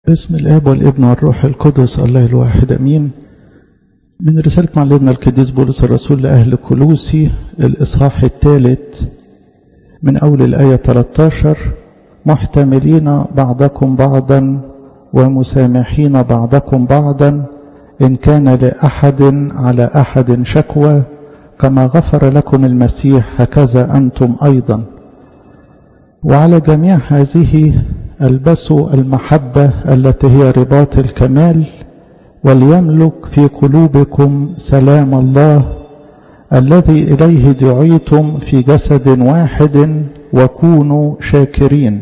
باسم الاب والابن والروح القدس الله الواحد امين من رسالة معلمنا القديس بولس الرسول لأهل كلوسي الإصحاح الثالث من أول الآية 13 محتملين بعضكم بعضا ومسامحين بعضكم بعضا إن كان لأحد على أحد شكوى كما غفر لكم المسيح هكذا أنتم أيضا وعلى جميع هذه البسوا المحبة التي هي رباط الكمال وليملك في قلوبكم سلام الله الذي إليه دعيتم في جسد واحد وكونوا شاكرين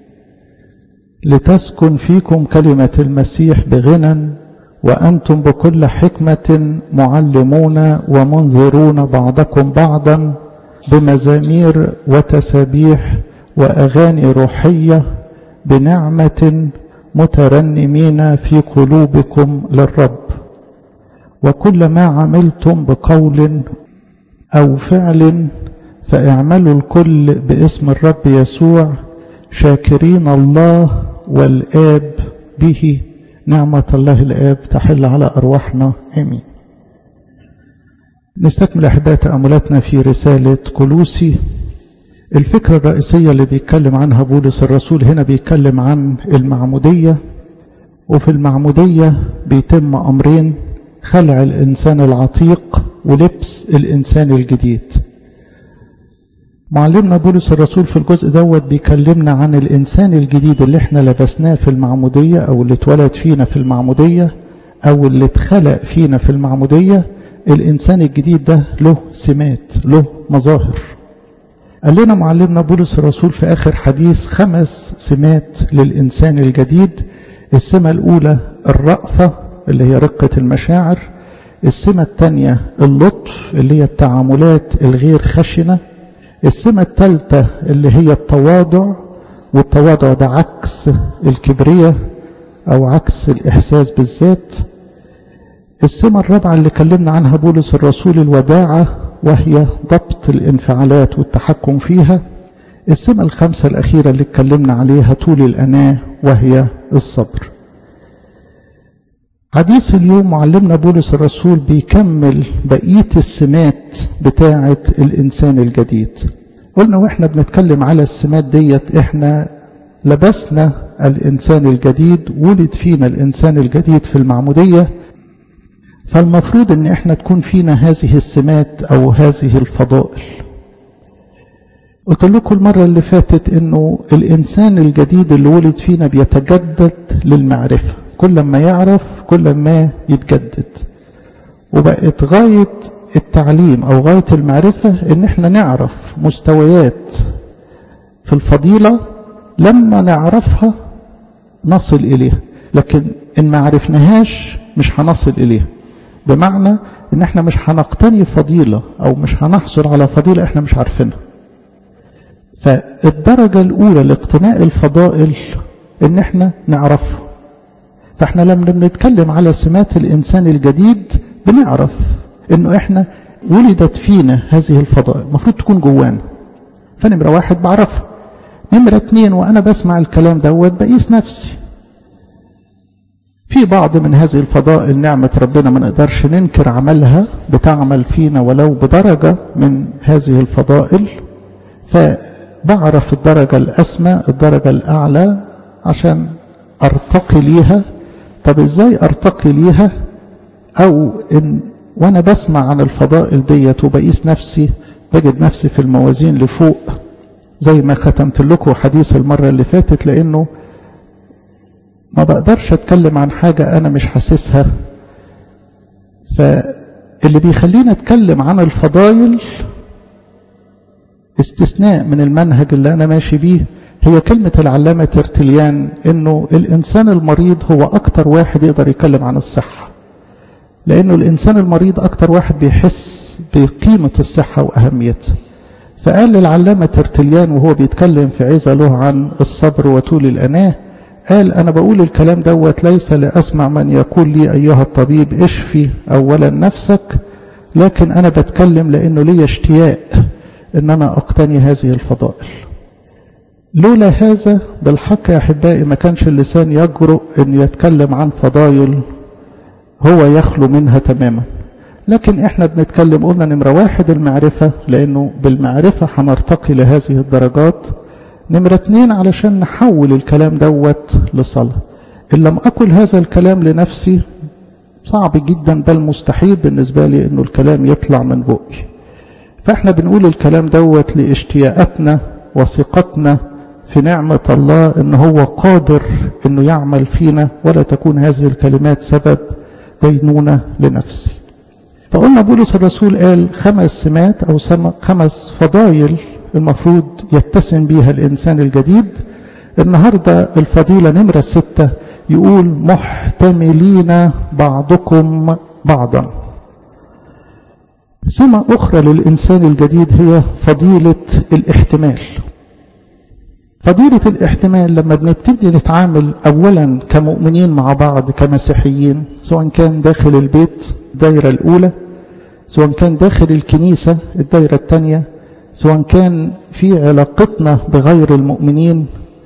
لتسكن فيكم كلمة المسيح بغنى وأنتم بكل حكمة معلمون ومنذرون بعضكم بعضا بمزامير وتسابيح وأغاني روحية بنعمة مترنمين في قلوبكم للرب وكل ما عملتم بقول أو فعل فاعملوا الكل باسم الرب يسوع شاكرين الله والآب به نعمة الله الآب تحل على أرواحنا آمين نستكمل أحباء تأملاتنا في رسالة كلوسي الفكرة الرئيسية اللي بيتكلم عنها بولس الرسول هنا بيتكلم عن المعمودية وفي المعمودية بيتم أمرين خلع الإنسان العتيق ولبس الإنسان الجديد معلمنا بولس الرسول في الجزء دوت بيكلمنا عن الإنسان الجديد اللي احنا لبسناه في المعمودية أو اللي اتولد فينا في المعمودية أو اللي اتخلق فينا في المعمودية الإنسان الجديد ده له سمات له مظاهر قال لنا معلمنا بولس الرسول في آخر حديث خمس سمات للإنسان الجديد السمة الأولى الرأفة اللي هي رقة المشاعر السمة الثانية اللطف اللي هي التعاملات الغير خشنة السمة الثالثة اللي هي التواضع والتواضع ده عكس الكبرية أو عكس الإحساس بالذات السمة الرابعة اللي كلمنا عنها بولس الرسول الوداعة وهي ضبط الانفعالات والتحكم فيها السمة الخمسة الأخيرة اللي اتكلمنا عليها طول الأناة وهي الصبر حديث اليوم معلمنا بولس الرسول بيكمل بقية السمات بتاعة الإنسان الجديد قلنا وإحنا بنتكلم على السمات ديت إحنا لبسنا الإنسان الجديد ولد فينا الإنسان الجديد في المعمودية فالمفروض ان احنا تكون فينا هذه السمات او هذه الفضائل قلت لكم المرة اللي فاتت انه الانسان الجديد اللي ولد فينا بيتجدد للمعرفة كل ما يعرف كل ما يتجدد وبقت غاية التعليم او غاية المعرفة ان احنا نعرف مستويات في الفضيلة لما نعرفها نصل اليها لكن ان ما عرفناهاش مش هنصل اليها بمعنى ان احنا مش هنقتني فضيلة او مش هنحصل على فضيلة احنا مش عارفينها فالدرجة الاولى لاقتناء الفضائل ان احنا نعرفها فاحنا لما بنتكلم على سمات الانسان الجديد بنعرف انه احنا ولدت فينا هذه الفضائل المفروض تكون جوانا فنمرة واحد بعرفها نمرة اتنين وانا بسمع الكلام دوت بقيس نفسي في بعض من هذه الفضائل نعمة ربنا ما نقدرش ننكر عملها بتعمل فينا ولو بدرجة من هذه الفضائل فبعرف الدرجة الأسمى الدرجة الأعلى عشان أرتقي ليها طب إزاي أرتقي ليها أو إن وأنا بسمع عن الفضائل ديت وبقيس نفسي بجد نفسي في الموازين لفوق زي ما ختمت لكم حديث المرة اللي فاتت لأنه ما بقدرش اتكلم عن حاجة انا مش حاسسها فاللي بيخلينا اتكلم عن الفضائل استثناء من المنهج اللي انا ماشي بيه هي كلمة العلامة ترتليان انه الانسان المريض هو اكتر واحد يقدر يتكلم عن الصحة لانه الانسان المريض اكتر واحد بيحس بقيمة الصحة واهميتها فقال العلامة ترتليان وهو بيتكلم في عزة له عن الصبر وطول الاناه قال أنا بقول الكلام دوت ليس لأسمع من يقول لي أيها الطبيب اشفي أولا نفسك لكن أنا بتكلم لأنه لي اشتياق أن أنا أقتني هذه الفضائل لولا هذا بالحق يا أحبائي ما كانش اللسان يجرؤ أن يتكلم عن فضايل هو يخلو منها تماما لكن احنا بنتكلم قلنا نمرة واحد المعرفة لأنه بالمعرفة هنرتقي لهذه الدرجات نمرة اتنين علشان نحول الكلام دوت لصلاة إن لم أقل هذا الكلام لنفسي صعب جدا بل مستحيل بالنسبة لي أنه الكلام يطلع من بقي فاحنا بنقول الكلام دوت لاشتياقاتنا وثقتنا في نعمة الله ان هو قادر انه يعمل فينا ولا تكون هذه الكلمات سبب دينونة لنفسي فقلنا بولس الرسول قال خمس سمات او خمس فضايل المفروض يتسم بها الانسان الجديد النهاردة الفضيلة نمرة ستة يقول محتملين بعضكم بعضا سمة أخرى للإنسان الجديد هي فضيلة الاحتمال فضيلة الاحتمال لما بنبتدي نتعامل أولا كمؤمنين مع بعض كمسيحيين سواء كان داخل البيت الدايرة الأولى سواء كان داخل الكنيسة الدايرة الثانية سواء كان في علاقتنا بغير المؤمنين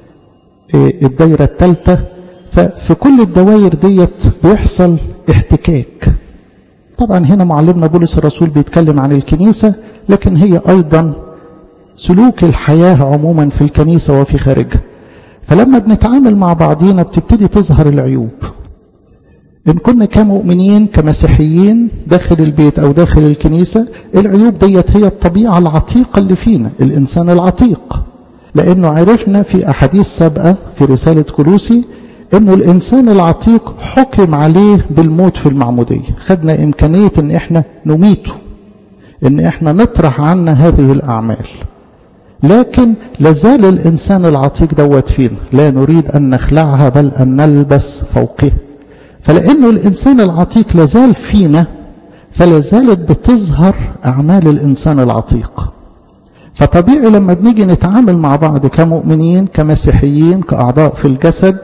الدايرة الثالثة ففي كل الدوائر ديت بيحصل احتكاك طبعا هنا معلمنا بولس الرسول بيتكلم عن الكنيسة لكن هي أيضا سلوك الحياة عموما في الكنيسة وفي خارجها فلما بنتعامل مع بعضينا بتبتدي تظهر العيوب إن كنا كمؤمنين كمسيحيين داخل البيت أو داخل الكنيسة العيوب ديت هي الطبيعة العتيقة اللي فينا الإنسان العتيق لأنه عرفنا في أحاديث سابقة في رسالة كلوسي أنه الإنسان العتيق حكم عليه بالموت في المعمودية خدنا إمكانية أن إحنا نميته أن إحنا نطرح عنا هذه الأعمال لكن لازال الإنسان العتيق دوت فينا لا نريد أن نخلعها بل أن نلبس فوقه فلأنه الإنسان العتيق لازال فينا فلازالت بتظهر أعمال الإنسان العتيق فطبيعي لما بنيجي نتعامل مع بعض كمؤمنين كمسيحيين كأعضاء في الجسد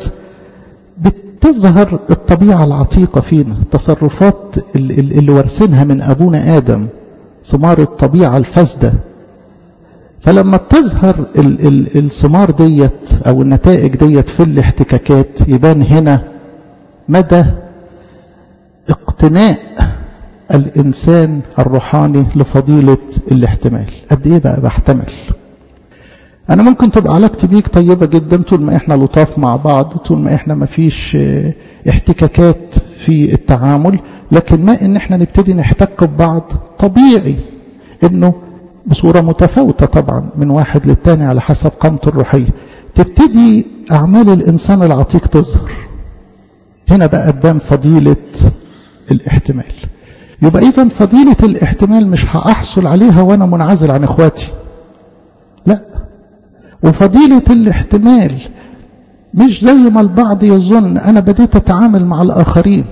بتظهر الطبيعة العتيقة فينا التصرفات اللي ورثينها من أبونا آدم ثمار الطبيعة الفاسدة فلما بتظهر الثمار ديت أو النتائج ديت في الاحتكاكات يبان هنا مدى اقتناء الإنسان الروحاني لفضيلة الاحتمال قد إيه بقى بحتمل أنا ممكن تبقى علاقتي بيك طيبة جدا طول ما إحنا لطاف مع بعض طول ما إحنا ما فيش احتكاكات في التعامل لكن ما إن إحنا نبتدي نحتك ببعض طبيعي إنه بصورة متفاوتة طبعا من واحد للتاني على حسب قامته الروحية تبتدي أعمال الإنسان العتيق تظهر هنا بقى تبان فضيلة الاحتمال يبقى إذا فضيلة الاحتمال مش هأحصل عليها وأنا منعزل عن إخواتي لا وفضيلة الاحتمال مش زي ما البعض يظن أنا بديت أتعامل مع الآخرين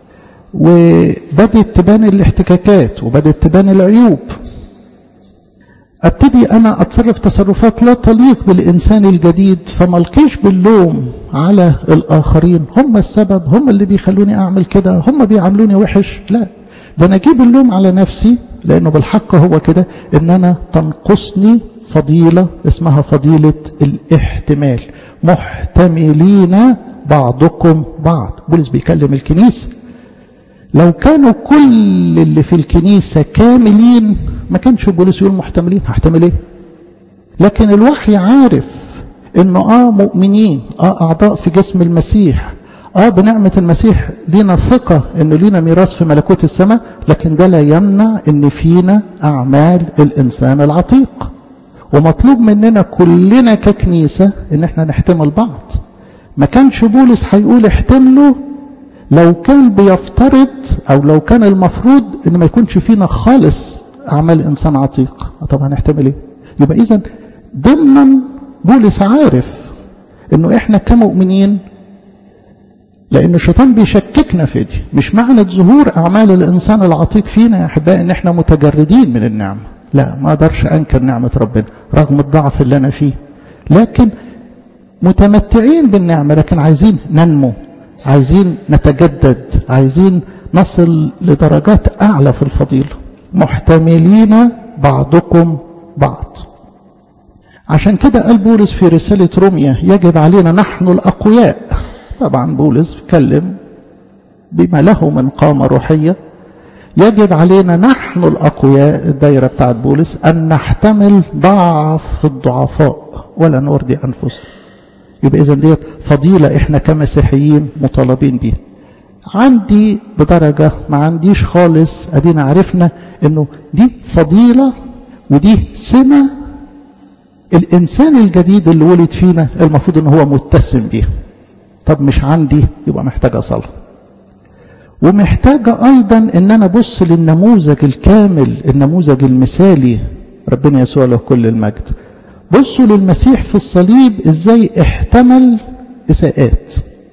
وبدت تبان الاحتكاكات وبدت تبان العيوب ابتدي انا اتصرف تصرفات لا تليق بالانسان الجديد فملقيش باللوم على الاخرين هم السبب هم اللي بيخلوني اعمل كده هم بيعاملوني وحش لا ده انا اجيب اللوم على نفسي لانه بالحق هو كده ان انا تنقصني فضيلة اسمها فضيلة الاحتمال محتملين بعضكم بعض بولس بيكلم الكنيسة لو كانوا كل اللي في الكنيسة كاملين ما كانش بولس يقول محتملين هحتمل ايه لكن الوحي عارف انه اه مؤمنين اه اعضاء في جسم المسيح اه بنعمة المسيح لينا ثقة انه لينا ميراث في ملكوت السماء لكن ده لا يمنع ان فينا اعمال الانسان العتيق ومطلوب مننا كلنا ككنيسة ان احنا نحتمل بعض ما كانش بولس هيقول احتملوا لو كان بيفترض او لو كان المفروض ان ما يكونش فينا خالص اعمال انسان عتيق طبعا نحتمل ايه يبقى اذا ضمنا بولس عارف انه احنا كمؤمنين لان الشيطان بيشككنا في دي مش معنى ظهور اعمال الانسان العتيق فينا يا احبائي ان احنا متجردين من النعمه لا ما اقدرش انكر نعمه ربنا رغم الضعف اللي انا فيه لكن متمتعين بالنعمه لكن عايزين ننمو عايزين نتجدد عايزين نصل لدرجات اعلى في الفضيله محتملين بعضكم بعض عشان كده قال بولس في رسالة روميا يجب علينا نحن الأقوياء طبعا بولس بيتكلم بما له من قامة روحية يجب علينا نحن الأقوياء الدايرة بتاعت بولس أن نحتمل ضعف الضعفاء ولا نرضي أنفسنا يبقى إذا ديت فضيلة إحنا كمسيحيين مطالبين بيها عندي بدرجة ما عنديش خالص أدينا عرفنا إنه دي فضيلة ودي سمة الإنسان الجديد اللي ولد فينا المفروض إن هو متسم بيها طب مش عندي يبقى محتاجة صلاة ومحتاجة أيضا إن أنا أبص للنموذج الكامل النموذج المثالي ربنا يسوع له كل المجد بصوا للمسيح في الصليب إزاي احتمل إساءات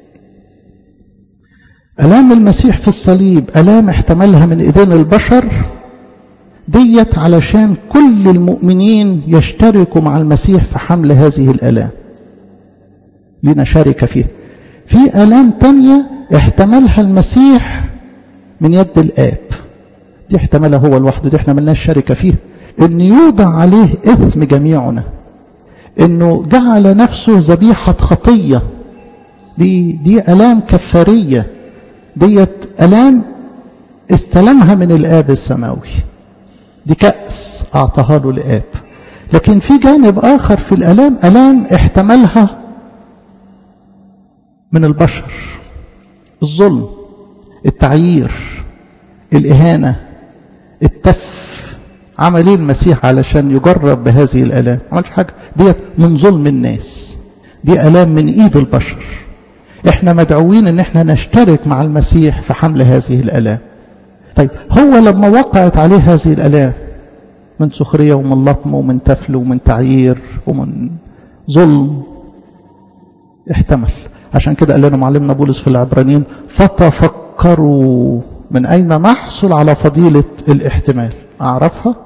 ألام المسيح في الصليب ألام احتملها من إيدين البشر ديت علشان كل المؤمنين يشتركوا مع المسيح في حمل هذه الألام لنا شركة فيها في ألام تانية احتملها المسيح من يد الآب دي احتملها هو لوحده دي احنا ملناش شركة فيها ان يوضع عليه اثم جميعنا انه جعل نفسه ذبيحة خطية دي دي ألام كفارية ديت ألام استلمها من الآب السماوي دي كأس أعطاها له الآب لكن في جانب آخر في الألام ألام احتملها من البشر الظلم التعيير الإهانة التف عمل ايه المسيح علشان يجرب بهذه الآلام عملش حاجة ديت من ظلم الناس دي آلام من إيد البشر احنا مدعوين ان احنا نشترك مع المسيح في حمل هذه الآلام طيب هو لما وقعت عليه هذه الآلام من سخرية ومن لطم ومن تفل ومن تعيير ومن ظلم احتمل عشان كده قال لنا معلمنا بولس في العبرانيين فتفكروا من أين نحصل على فضيلة الاحتمال أعرفها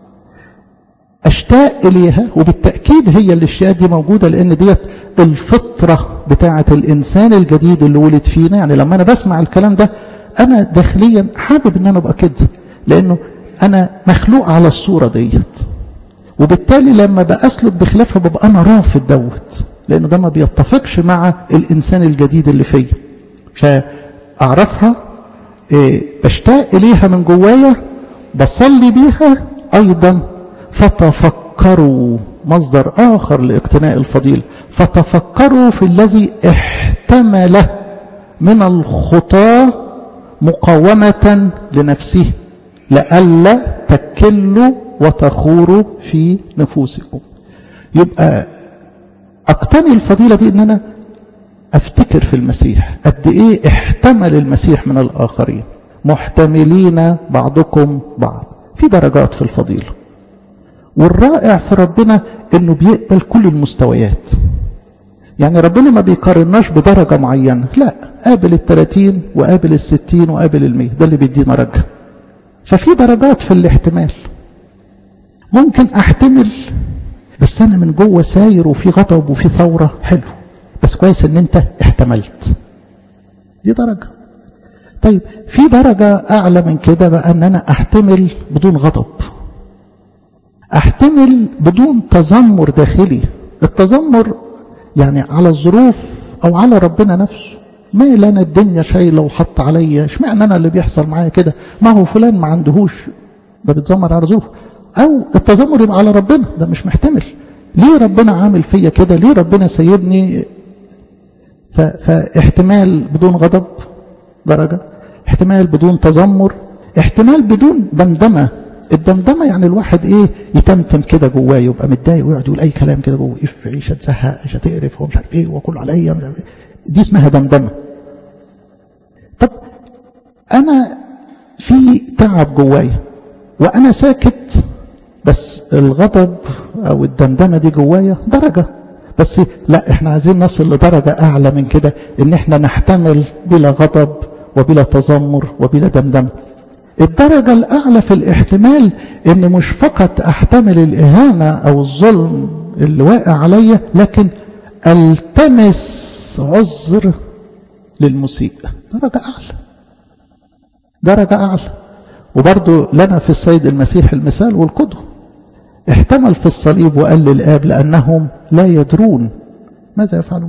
أشتاق إليها وبالتأكيد هي الاشياء دي موجودة لأن ديت الفطرة بتاعة الإنسان الجديد اللي ولد فينا يعني لما أنا بسمع الكلام ده أنا داخليا حابب أن أنا أبقى كده لأنه أنا مخلوق على الصورة ديت وبالتالي لما بأسلك بخلافها ببقى أنا رافض دوت لأنه ده ما بيتفقش مع الإنسان الجديد اللي فيا فأعرفها إيه بشتاق إليها من جوايا بصلي بيها أيضا فتفكروا مصدر آخر لاقتناء الفضيلة فتفكروا في الذي احتمل من الخطاة مقاومة لنفسه لئلا تكلوا وتخوروا في نفوسكم يبقى اقتني الفضيلة دي ان انا افتكر في المسيح قد ايه احتمل المسيح من الاخرين محتملين بعضكم بعض في درجات في الفضيلة والرائع في ربنا انه بيقبل كل المستويات يعني ربنا ما بيقارناش بدرجة معينة لا قابل الثلاثين وقابل الستين وقابل المية ده اللي بيدينا رجة ففي درجات في الاحتمال ممكن احتمل بس انا من جوه ساير وفي غضب وفي ثورة حلو بس كويس ان انت احتملت دي درجة طيب في درجة اعلى من كده بقى ان انا احتمل بدون غضب احتمل بدون تذمر داخلي التذمر يعني على الظروف او على ربنا نفسه ما لنا الدنيا شايله وحط عليا اشمعنى انا اللي بيحصل معايا كده ما هو فلان ما عندهوش ده بيتذمر على ظروفه او التذمر يبقى على ربنا ده مش محتمل ليه ربنا عامل فيا كده ليه ربنا سايبني فاحتمال بدون غضب درجة احتمال بدون تذمر احتمال بدون دمدمة الدمدمة يعني الواحد ايه يتمتم كده جواه يبقى متضايق ويقعد يقول اي كلام كده جوه اف عيشه تزهق عيشه تقرف ومش عارف ايه وكل عليا مش عارف ايه دي اسمها دمدمه طب انا في تعب جوايا وانا ساكت بس الغضب او الدمدمه دي جوايا درجه بس لا احنا عايزين نصل لدرجه اعلى من كده ان احنا نحتمل بلا غضب وبلا تذمر وبلا دمدمه الدرجة الأعلى في الاحتمال إن مش فقط أحتمل الإهانة أو الظلم اللي واقع عليا لكن ألتمس عذر للمسيء درجة أعلى درجة أعلى وبرضو لنا في السيد المسيح المثال والقدوة احتمل في الصليب وقال للآب لأنهم لا يدرون ماذا يفعلون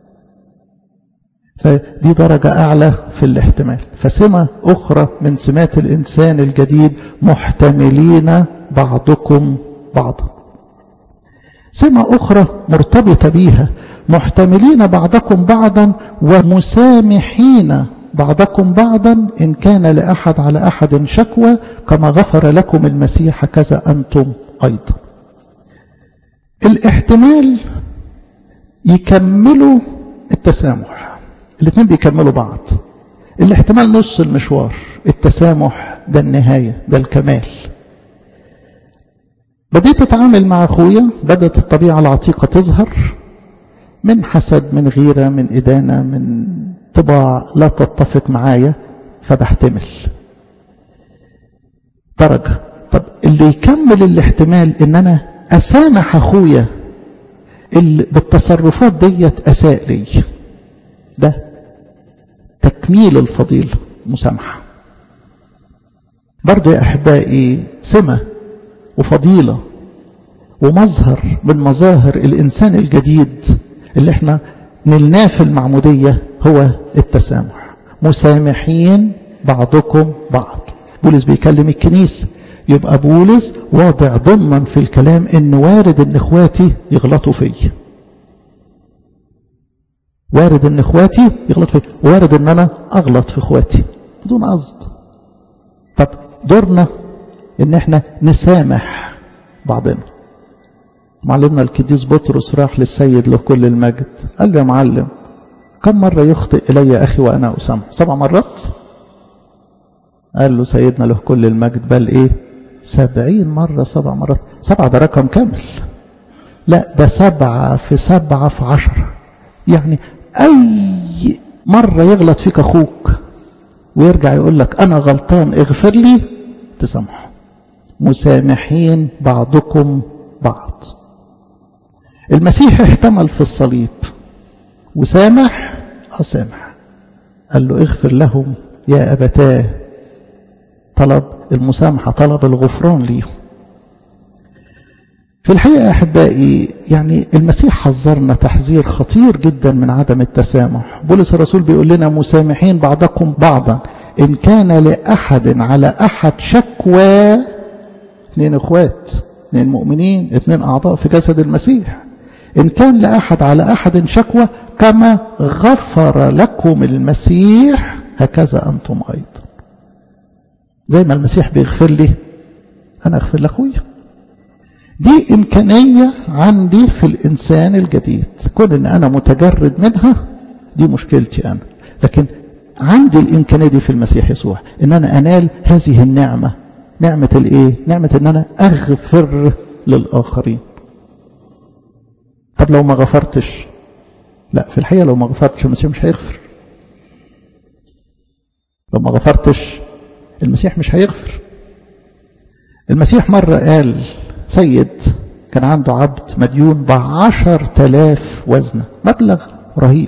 فدي درجة أعلى في الاحتمال فسمة أخرى من سمات الإنسان الجديد محتملين بعضكم بعضا سمة أخرى مرتبطة بيها محتملين بعضكم بعضا ومسامحين بعضكم بعضا إن كان لأحد على أحد شكوى كما غفر لكم المسيح كذا أنتم أيضا الاحتمال يكملوا التسامح الاثنين بيكملوا بعض الاحتمال نص المشوار التسامح ده النهاية ده الكمال بديت أتعامل مع أخويا بدأت الطبيعة العتيقة تظهر من حسد من غيرة من إدانة من طباع لا تتفق معايا فبحتمل درجة طب اللي يكمل الاحتمال ان انا اسامح اخويا اللي بالتصرفات ديت اساء لي ده تكميل الفضيلة مسامحة برضو يا احبائي سمة وفضيلة ومظهر من مظاهر الانسان الجديد اللي احنا نلناه في المعمودية هو التسامح مسامحين بعضكم بعض بولس بيكلم الكنيسة يبقى بولس واضع ضمنا في الكلام ان وارد ان اخواتي يغلطوا فيا وارد ان اخواتي يغلطوا فيا وارد ان انا اغلط في اخواتي بدون قصد طب دورنا ان احنا نسامح بعضنا معلمنا القديس بطرس راح للسيد له كل المجد قال له يا معلم كم مرة يخطئ إلي أخي وأنا أسامح سبع مرات قال له سيدنا له كل المجد بل إيه سبعين مرة سبع مرات سبعة ده رقم كامل لا ده سبعة في سبعة في عشرة يعني أي مرة يغلط فيك أخوك ويرجع يقول لك أنا غلطان اغفر لي تسامحه مسامحين بعضكم بعض المسيح احتمل في الصليب وسامح أسامح قال له اغفر لهم يا أبتاه طلب المسامحة طلب الغفران ليهم في الحقيقة يا أحبائي يعني المسيح حذرنا تحذير خطير جدا من عدم التسامح بولس الرسول بيقول لنا مسامحين بعضكم بعضا إن كان لأحد على أحد شكوى اثنين اخوات اثنين مؤمنين اثنين أعضاء في جسد المسيح إن كان لأحد على أحد شكوى كما غفر لكم المسيح هكذا أنتم أيضا زي ما المسيح بيغفر لي أنا أغفر لأخويا دي إمكانية عندي في الإنسان الجديد كون إن أنا متجرد منها دي مشكلتي أنا لكن عندي الإمكانية دي في المسيح يسوع إن أنا أنال هذه النعمة نعمة الإيه؟ نعمة إن أنا أغفر للآخرين طب لو ما غفرتش لا في الحقيقة لو ما غفرتش المسيح مش هيغفر لو ما غفرتش المسيح مش هيغفر المسيح مرة قال سيد كان عنده عبد مديون بعشر تلاف وزنة مبلغ رهيب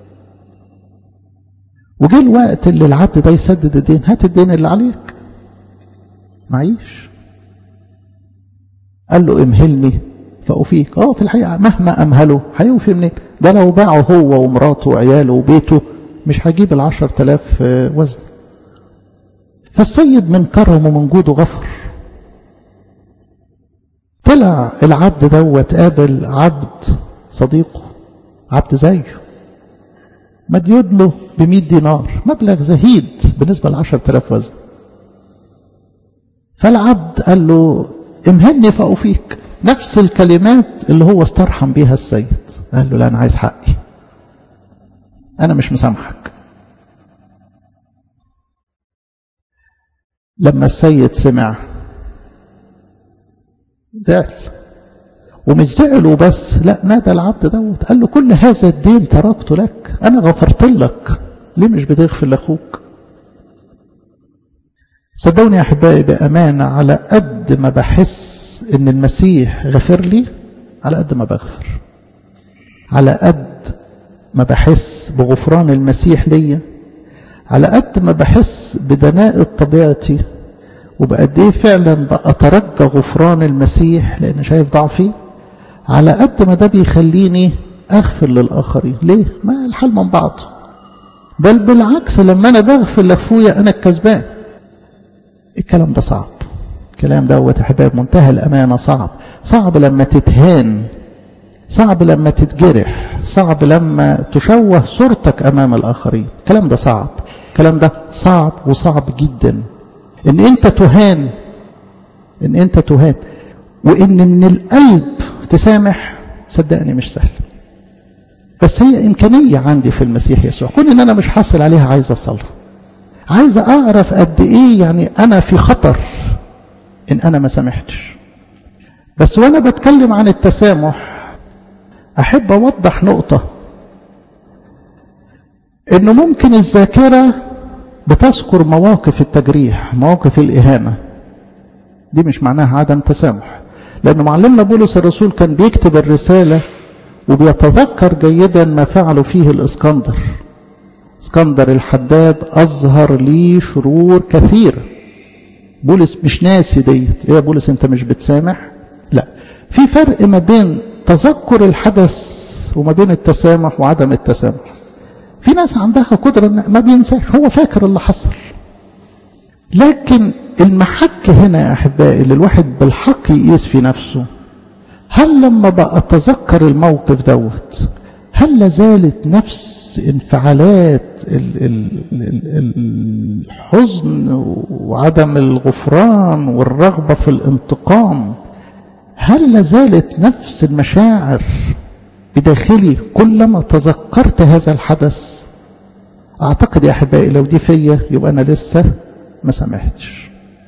وجه الوقت اللي العبد ده يسدد الدين هات الدين اللي عليك معيش قال له امهلني فأفيك اه في الحقيقة مهما أمهله هيوفي منين ده لو باعه هو ومراته وعياله وبيته مش هجيب العشر تلاف وزن فالسيد من كرمه ومن جوده غفر طلع العبد دوت قابل عبد صديقه عبد زيه مديون له بمئة دينار مبلغ زهيد بالنسبة لعشر تلاف وزن فالعبد قال له امهلني فأفيك نفس الكلمات اللي هو استرحم بيها السيد قال له لا أنا عايز حقي أنا مش مسامحك لما السيد سمع زعل ومش زعل وبس لا نادى العبد دوت قال له كل هذا الدين تركته لك أنا غفرت لك ليه مش بتغفر لأخوك صدقوني يا أحبائي بأمانة على قد ما بحس إن المسيح غفر لي على قد ما بغفر على قد ما بحس بغفران المسيح ليا على قد ما بحس بدناءة طبيعتي وبقد ايه فعلا بأترجى غفران المسيح لأن شايف ضعفي على قد ما ده بيخليني أغفر للآخرين ليه؟ ما الحال من بعض بل بالعكس لما أنا بغفر لأخويا أنا الكسبان الكلام ده صعب الكلام دوت يا حبايب منتهى الأمانة صعب صعب لما تتهان صعب لما تتجرح صعب لما تشوه صورتك أمام الآخرين الكلام ده صعب الكلام ده صعب وصعب جدا ان انت تهان ان انت تهان وان من القلب تسامح صدقني مش سهل بس هي امكانيه عندي في المسيح يسوع كون ان انا مش حاصل عليها عايز اصلها عايز اعرف قد ايه يعني انا في خطر ان انا ما سامحتش بس وانا بتكلم عن التسامح احب اوضح نقطه انه ممكن الذاكره بتذكر مواقف التجريح مواقف الإهانة دي مش معناها عدم تسامح لأن معلمنا بولس الرسول كان بيكتب الرسالة وبيتذكر جيدا ما فعلوا فيه الإسكندر اسكندر الحداد أظهر لي شرور كثير بولس مش ناسي ديت ايه يا بولس انت مش بتسامح لا في فرق ما بين تذكر الحدث وما بين التسامح وعدم التسامح في ناس عندها قدرة ما بينساش هو فاكر اللي حصل لكن المحك هنا يا أحبائي اللي الواحد بالحق يقيس في نفسه هل لما بقى أتذكر الموقف دوت هل لازالت نفس انفعالات الحزن وعدم الغفران والرغبة في الانتقام هل لازالت نفس المشاعر بداخلي كلما تذكرت هذا الحدث أعتقد يا أحبائي لو دي فيا يبقى أنا لسه ما سامحتش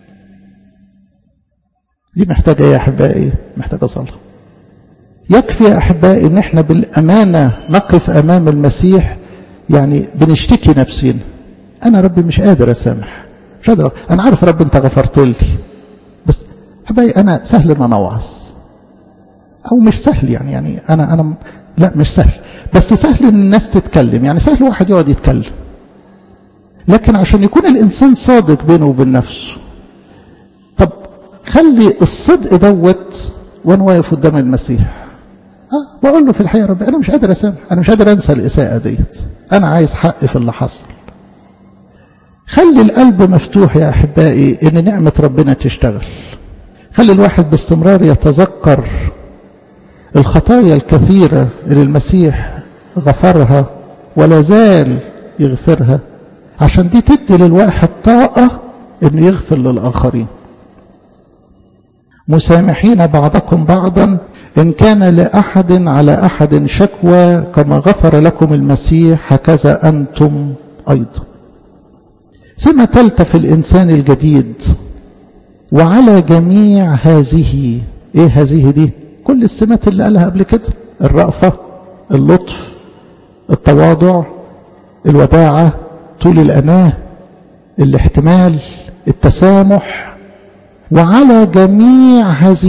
دي محتاجة يا أحبائي محتاجة صلاة يكفي يا أحبائي إن إحنا بالأمانة نقف أمام المسيح يعني بنشتكي نفسينا أنا ربي مش قادر أسامح مش قادر أنا عارف رب أنت غفرت لي بس أحبائي أنا سهل إن أنا أوعظ أو مش سهل يعني يعني أنا أنا لا مش سهل بس سهل إن الناس تتكلم يعني سهل واحد يقعد يتكلم لكن عشان يكون الإنسان صادق بينه وبين نفسه طب خلي الصدق دوت وأنا واقف قدام المسيح أه بقول له في الحقيقة ربي أنا مش قادر أسامح أنا مش قادر أنسى الإساءة ديت أنا عايز حق في اللي حصل خلي القلب مفتوح يا أحبائي إن نعمة ربنا تشتغل خلي الواحد باستمرار يتذكر الخطايا الكثيرة اللي المسيح غفرها ولا زال يغفرها عشان دي تدي للواحد طاقة انه يغفر للآخرين مسامحين بعضكم بعضا إن كان لأحد على أحد شكوى كما غفر لكم المسيح هكذا أنتم أيضا سمة ثالثة في الإنسان الجديد وعلى جميع هذه إيه هذه دي كل السمات اللي قالها قبل كده الرأفة اللطف التواضع الوداعة طول الأناة الاحتمال التسامح وعلى جميع هذه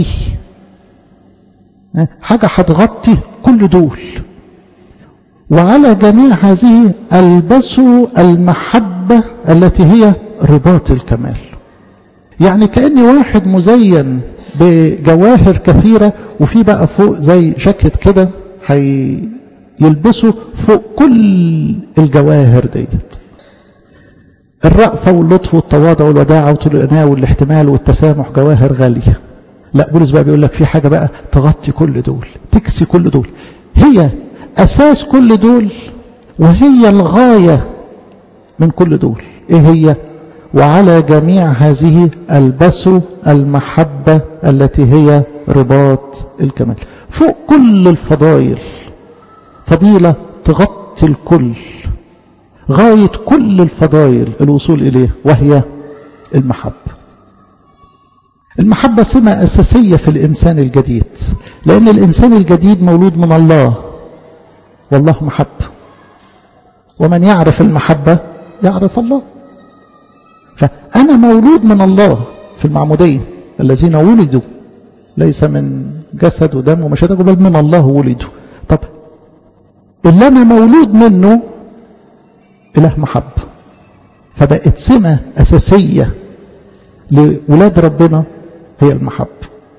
حاجة هتغطي كل دول وعلى جميع هذه البسوا المحبة التي هي رباط الكمال يعني كأني واحد مزين بجواهر كثيرة وفي بقى فوق زي جاكيت كده هيلبسه فوق كل الجواهر ديت الرأفة واللطف والتواضع والوداعة وطول الأناة والاحتمال والتسامح جواهر غالية لا بولس بقى بيقول لك في حاجة بقى تغطي كل دول تكسي كل دول هي أساس كل دول وهي الغاية من كل دول إيه هي وعلى جميع هذه البسوا المحبة التي هي رباط الكمال فوق كل الفضائل فضيلة تغطي الكل غاية كل الفضائل الوصول إليه وهي المحبة المحبة سمة أساسية في الإنسان الجديد لأن الإنسان الجديد مولود من الله والله محبة ومن يعرف المحبة يعرف الله فأنا مولود من الله في المعمودية الذين ولدوا ليس من جسد ودم ومشهد بل من الله ولدوا طب اللي أنا مولود منه إله محبة فبقت سمة أساسية لولاد ربنا هي المحبة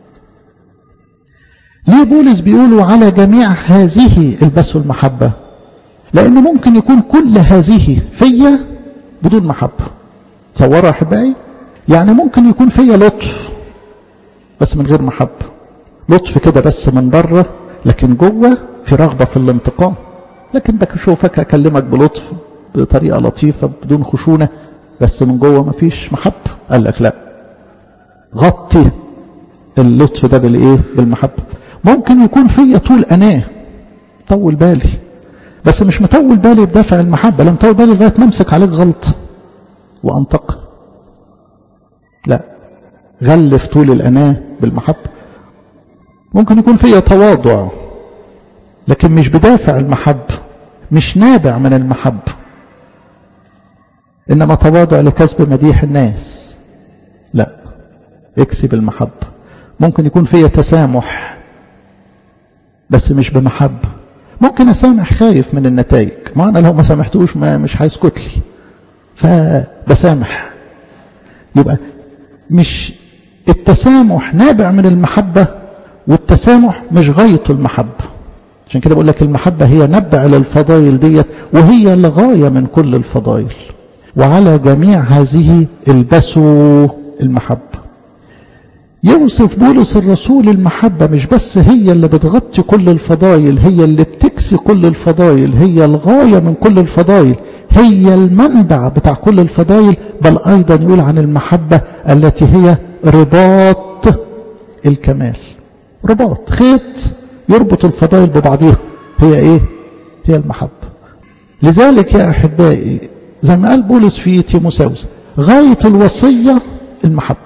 ليه بولس بيقولوا على جميع هذه البسوا المحبة لأنه ممكن يكون كل هذه فيا بدون محبة تصوروا أحبائي يعني ممكن يكون فيا لطف بس من غير محبة لطف كده بس من بره لكن جوه في رغبة في الانتقام لكن بشوفك أكلمك بلطف بطريقة لطيفة بدون خشونة بس من جوه مفيش محبة قال لك لا غطي اللطف ده بالايه بالمحبة ممكن يكون فيا طول أناه طول بالي بس مش مطول بالي بدافع المحبة لما مطول بالي لغاية ما امسك عليك غلط وانتقم لا غلف طول الأناه بالمحبة ممكن يكون فيا تواضع لكن مش بدافع المحبة مش نابع من المحبة إنما تواضع لكسب مديح الناس لا اكسب المحبة ممكن يكون فيا تسامح بس مش بمحبة ممكن أسامح خايف من النتائج ما أنا لو ما سامحتوش ما مش هيسكت لي فبسامح يبقى مش التسامح نابع من المحبة والتسامح مش غايته المحبة عشان كده بقول لك المحبة هي نبع للفضائل ديت وهي الغاية من كل الفضائل وعلى جميع هذه البسوا المحبة يوصف بولس الرسول المحبة مش بس هي اللي بتغطي كل الفضائل هي اللي بتكسي كل الفضائل هي الغاية من كل الفضائل هي المنبع بتاع كل الفضائل بل أيضا يقول عن المحبة التي هي رباط الكمال رباط خيط يربط الفضائل ببعضها هي ايه هي المحبة لذلك يا أحبائي زي ما قال بولس في تيموساوس غاية الوصية المحبة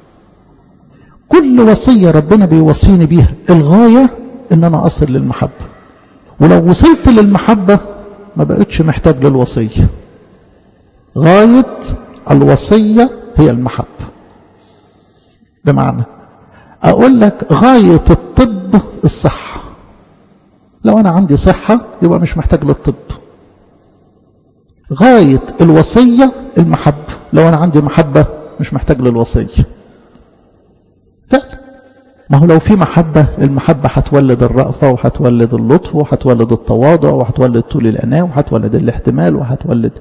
كل وصية ربنا بيوصيني بيها الغاية ان انا اصل للمحبة ولو وصلت للمحبة ما بقتش محتاج للوصية غاية الوصية هي المحبة بمعنى اقول لك غاية الطب الصحة لو انا عندي صحة يبقى مش محتاج للطب غاية الوصية المحبة لو انا عندي محبة مش محتاج للوصية فعلا ما هو لو في محبة المحبة هتولد الرأفة وهتولد اللطف وهتولد التواضع وهتولد طول الأناة وهتولد الاحتمال وهتولد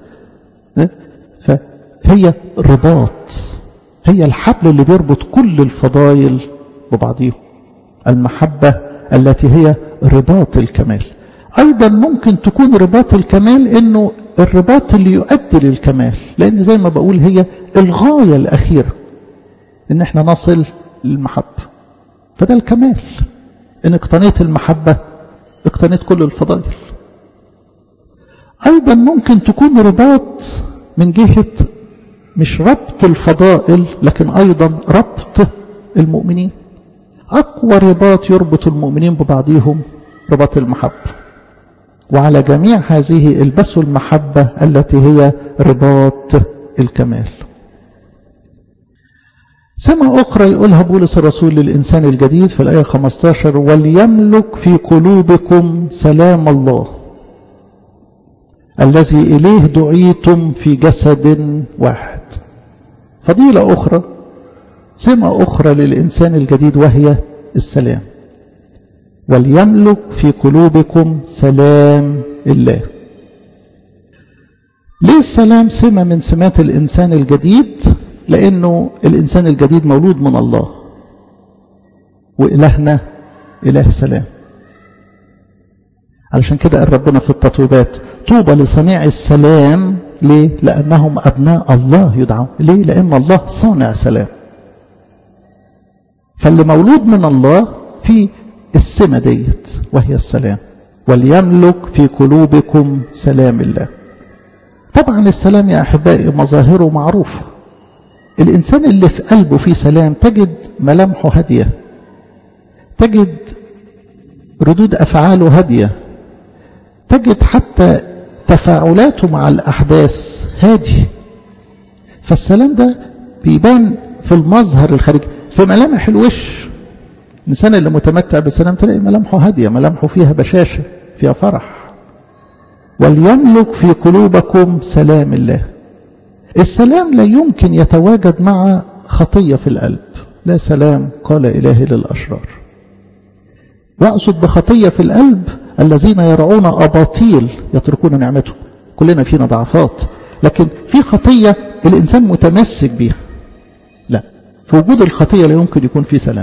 فهي رباط هي الحبل اللي بيربط كل الفضائل ببعضهم المحبة التي هي رباط الكمال أيضا ممكن تكون رباط الكمال إنه الرباط اللي يؤدي للكمال لأن زي ما بقول هي الغاية الأخيرة إن احنا نصل للمحبة فده الكمال إن اقتنيت المحبة اقتنيت كل الفضائل أيضا ممكن تكون رباط من جهة مش ربط الفضائل لكن أيضا ربط المؤمنين أقوى رباط يربط المؤمنين ببعضهم رباط المحبة وعلى جميع هذه البسوا المحبة التي هي رباط الكمال سمة أخرى يقولها بولس الرسول للإنسان الجديد في الآية 15 وليملك في قلوبكم سلام الله الذي إليه دعيتم في جسد واحد فضيلة أخرى سمة أخرى للإنسان الجديد وهي السلام وليملك في قلوبكم سلام الله ليه السلام سمة من سمات الإنسان الجديد لأنه الإنسان الجديد مولود من الله وإلهنا إله سلام علشان كده قال ربنا في التطويبات طوبى لصنيع السلام ليه؟ لأنهم أبناء الله يدعون ليه؟ لأن الله صانع سلام فاللي مولود من الله في السمة ديت وهي السلام وليملك في قلوبكم سلام الله طبعا السلام يا أحبائي مظاهره معروفة الإنسان اللي في قلبه فيه سلام تجد ملامحه هادية تجد ردود أفعاله هادية تجد حتى تفاعلاته مع الأحداث هادي فالسلام ده بيبان في المظهر الخارجي في ملامح الوش الإنسان اللي متمتع بالسلام تلاقي ملامحه هادية ملامحه فيها بشاشة فيها فرح وليملك في قلوبكم سلام الله السلام لا يمكن يتواجد مع خطية في القلب لا سلام قال إلهي للأشرار وأقصد بخطية في القلب الذين يرعون أباطيل يتركون نعمته كلنا فينا ضعفات لكن في خطية الإنسان متمسك بيها لا في وجود الخطية لا يمكن يكون في سلام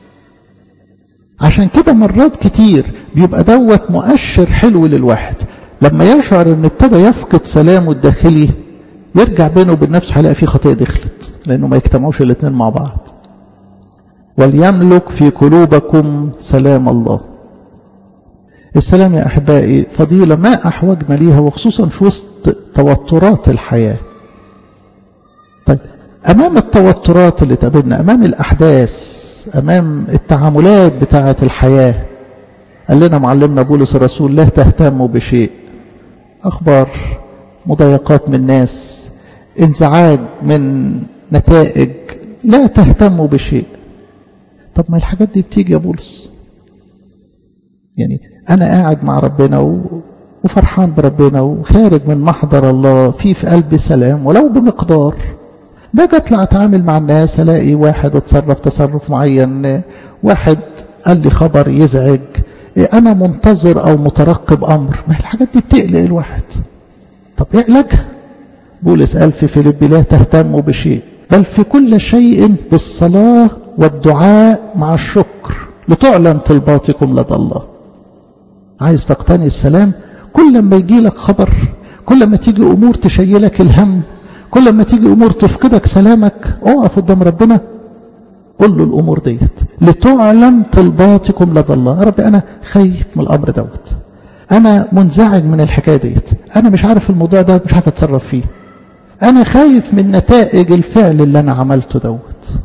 عشان كده مرات كتير بيبقى دوت مؤشر حلو للواحد لما يشعر ان ابتدى يفقد سلامه الداخلي يرجع بينه وبين نفسه هيلاقي في خطيه دخلت لانه ما يجتمعوش الاثنين مع بعض وليملك في قلوبكم سلام الله السلام يا احبائي فضيله ما احوجنا ليها وخصوصا في وسط توترات الحياه طيب امام التوترات اللي تقابلنا امام الاحداث امام التعاملات بتاعه الحياه قال لنا معلمنا بولس الرسول لا تهتموا بشيء اخبار مضايقات من ناس انزعاج من نتائج لا تهتموا بشيء طب ما الحاجات دي بتيجي يا بولس يعني انا قاعد مع ربنا و... وفرحان بربنا وخارج من محضر الله في في قلبي سلام ولو بمقدار باجي اطلع اتعامل مع الناس الاقي واحد اتصرف تصرف معين واحد قال لي خبر يزعج انا منتظر او مترقب امر ما الحاجات دي بتقلق الواحد طب ايه علاجها بولس قال في فيليب لا تهتموا بشيء بل في كل شيء بالصلاة والدعاء مع الشكر لتعلن طلباتكم لدى الله عايز تقتني السلام كل ما يجي لك خبر كل ما تيجي امور تشيلك الهم كل ما تيجي امور تفقدك سلامك اقف قدام ربنا قل له الامور ديت لتعلن طلباتكم لدى الله يا رب انا خايف من الامر دوت انا منزعج من الحكايه ديت انا مش عارف الموضوع ده مش عارف اتصرف فيه انا خايف من نتائج الفعل اللي انا عملته دوت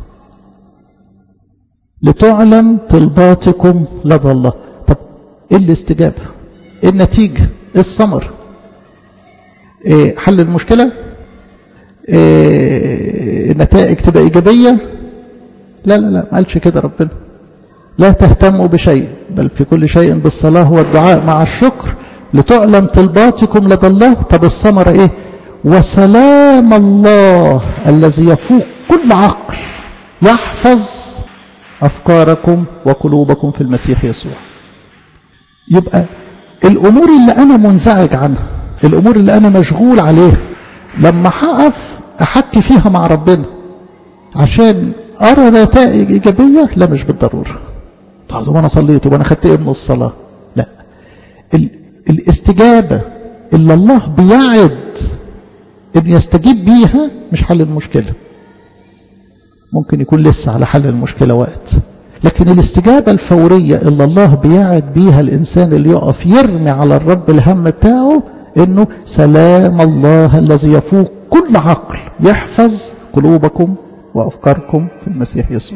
لتعلن طلباتكم لدى الله طب ايه الاستجابه ايه النتيجه ايه الثمر إيه حل المشكله إيه النتائج تبقى ايجابيه لا لا لا ما قالش كده ربنا لا تهتموا بشيء بل في كل شيء بالصلاة والدعاء مع الشكر لتعلم طلباتكم لدى الله طب الثمرة ايه وسلام الله الذي يفوق كل عقل يحفظ أفكاركم وقلوبكم في المسيح يسوع يبقى الأمور اللي أنا منزعج عنها الأمور اللي أنا مشغول عليها لما هقف أحكي فيها مع ربنا عشان أرى نتائج إيجابية لا مش بالضرورة طب أنا صليت وأنا خدت إيه من الصلاة لا ال... الاستجابة اللي الله بيعد إن يستجيب بيها مش حل المشكلة ممكن يكون لسه على حل المشكلة وقت لكن الاستجابة الفورية اللي الله بيعد بيها الإنسان اللي يقف يرمي على الرب الهم بتاعه إنه سلام الله الذي يفوق كل عقل يحفظ قلوبكم وأفكاركم في المسيح يسوع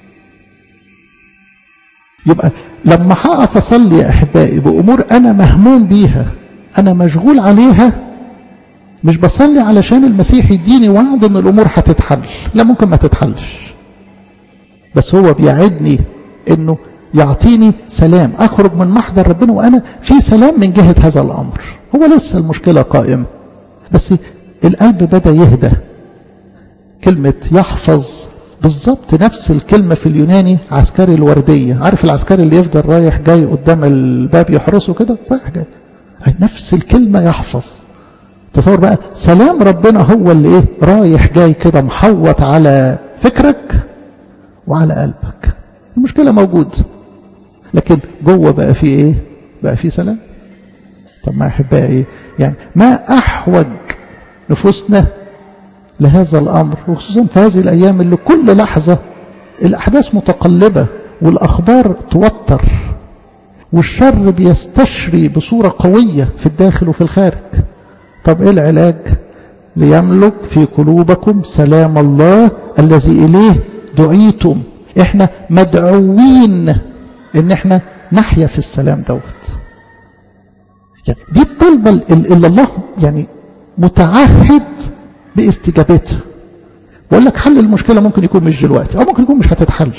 يبقى لما هقف أصلي يا أحبائي بأمور أنا مهموم بيها أنا مشغول عليها مش بصلي علشان المسيح يديني وعد ان الامور هتتحل لا ممكن ما تتحلش بس هو بيعدني انه يعطيني سلام اخرج من محضر ربنا وانا في سلام من جهه هذا الامر هو لسه المشكله قائمه بس القلب بدا يهدى كلمه يحفظ بالظبط نفس الكلمه في اليوناني عسكري الورديه عارف العسكري اللي يفضل رايح جاي قدام الباب يحرسه كده رايح جاي نفس الكلمه يحفظ تصور بقى سلام ربنا هو اللي ايه رايح جاي كده محوط على فكرك وعلى قلبك المشكلة موجود لكن جوه بقى في ايه بقى في سلام طب ما احبائي يعني ما احوج نفوسنا لهذا الامر وخصوصا في هذه الايام اللي كل لحظة الاحداث متقلبة والاخبار توتر والشر بيستشري بصورة قوية في الداخل وفي الخارج طب ايه العلاج ليملك في قلوبكم سلام الله الذي اليه دعيتم احنا مدعوين ان احنا نحيا في السلام دوت يعني دي الطلبة اللي الله يعني متعهد باستجابتها بقول لك حل المشكلة ممكن يكون مش دلوقتي او ممكن يكون مش هتتحل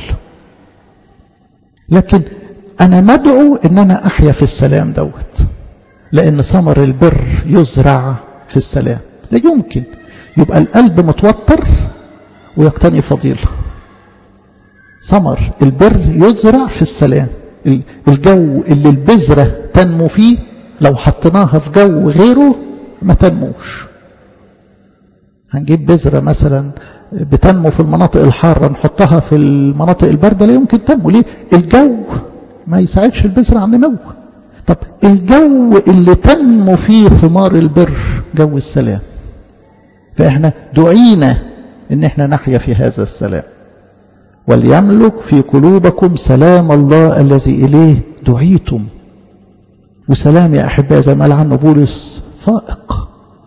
لكن انا مدعو ان انا احيا في السلام دوت لأن ثمر البر يزرع في السلام لا يمكن يبقى القلب متوتر ويقتني فضيلة ثمر البر يزرع في السلام الجو اللي البذرة تنمو فيه لو حطيناها في جو غيره ما تنموش هنجيب بذرة مثلا بتنمو في المناطق الحارة نحطها في المناطق الباردة لا يمكن تنمو ليه الجو ما يساعدش البذرة على النمو طب الجو اللي تنمو فيه ثمار البر جو السلام فإحنا دعينا إن إحنا نحيا في هذا السلام وليملك في قلوبكم سلام الله الذي إليه دعيتم وسلام يا أحباء زي ما قال عنه بولس فائق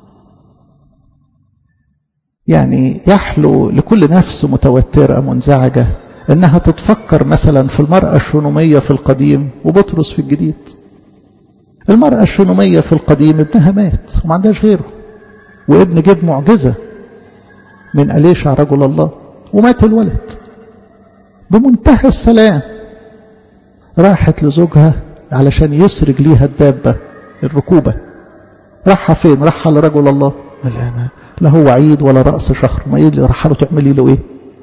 يعني يحلو لكل نفس متوترة منزعجة انها تتفكر مثلا في المرأة الشونومية في القديم وبطرس في الجديد المرأة الشونومية في القديم ابنها مات وما عندهاش غيره وابن جاب معجزة من أليشع رجل الله ومات الولد بمنتهى السلام راحت لزوجها علشان يسرج ليها الدابة الركوبة راحها فين راحها لرجل الله لا, لا هو عيد ولا رأس شهر ما ايه اللي راح له تعملي له ايه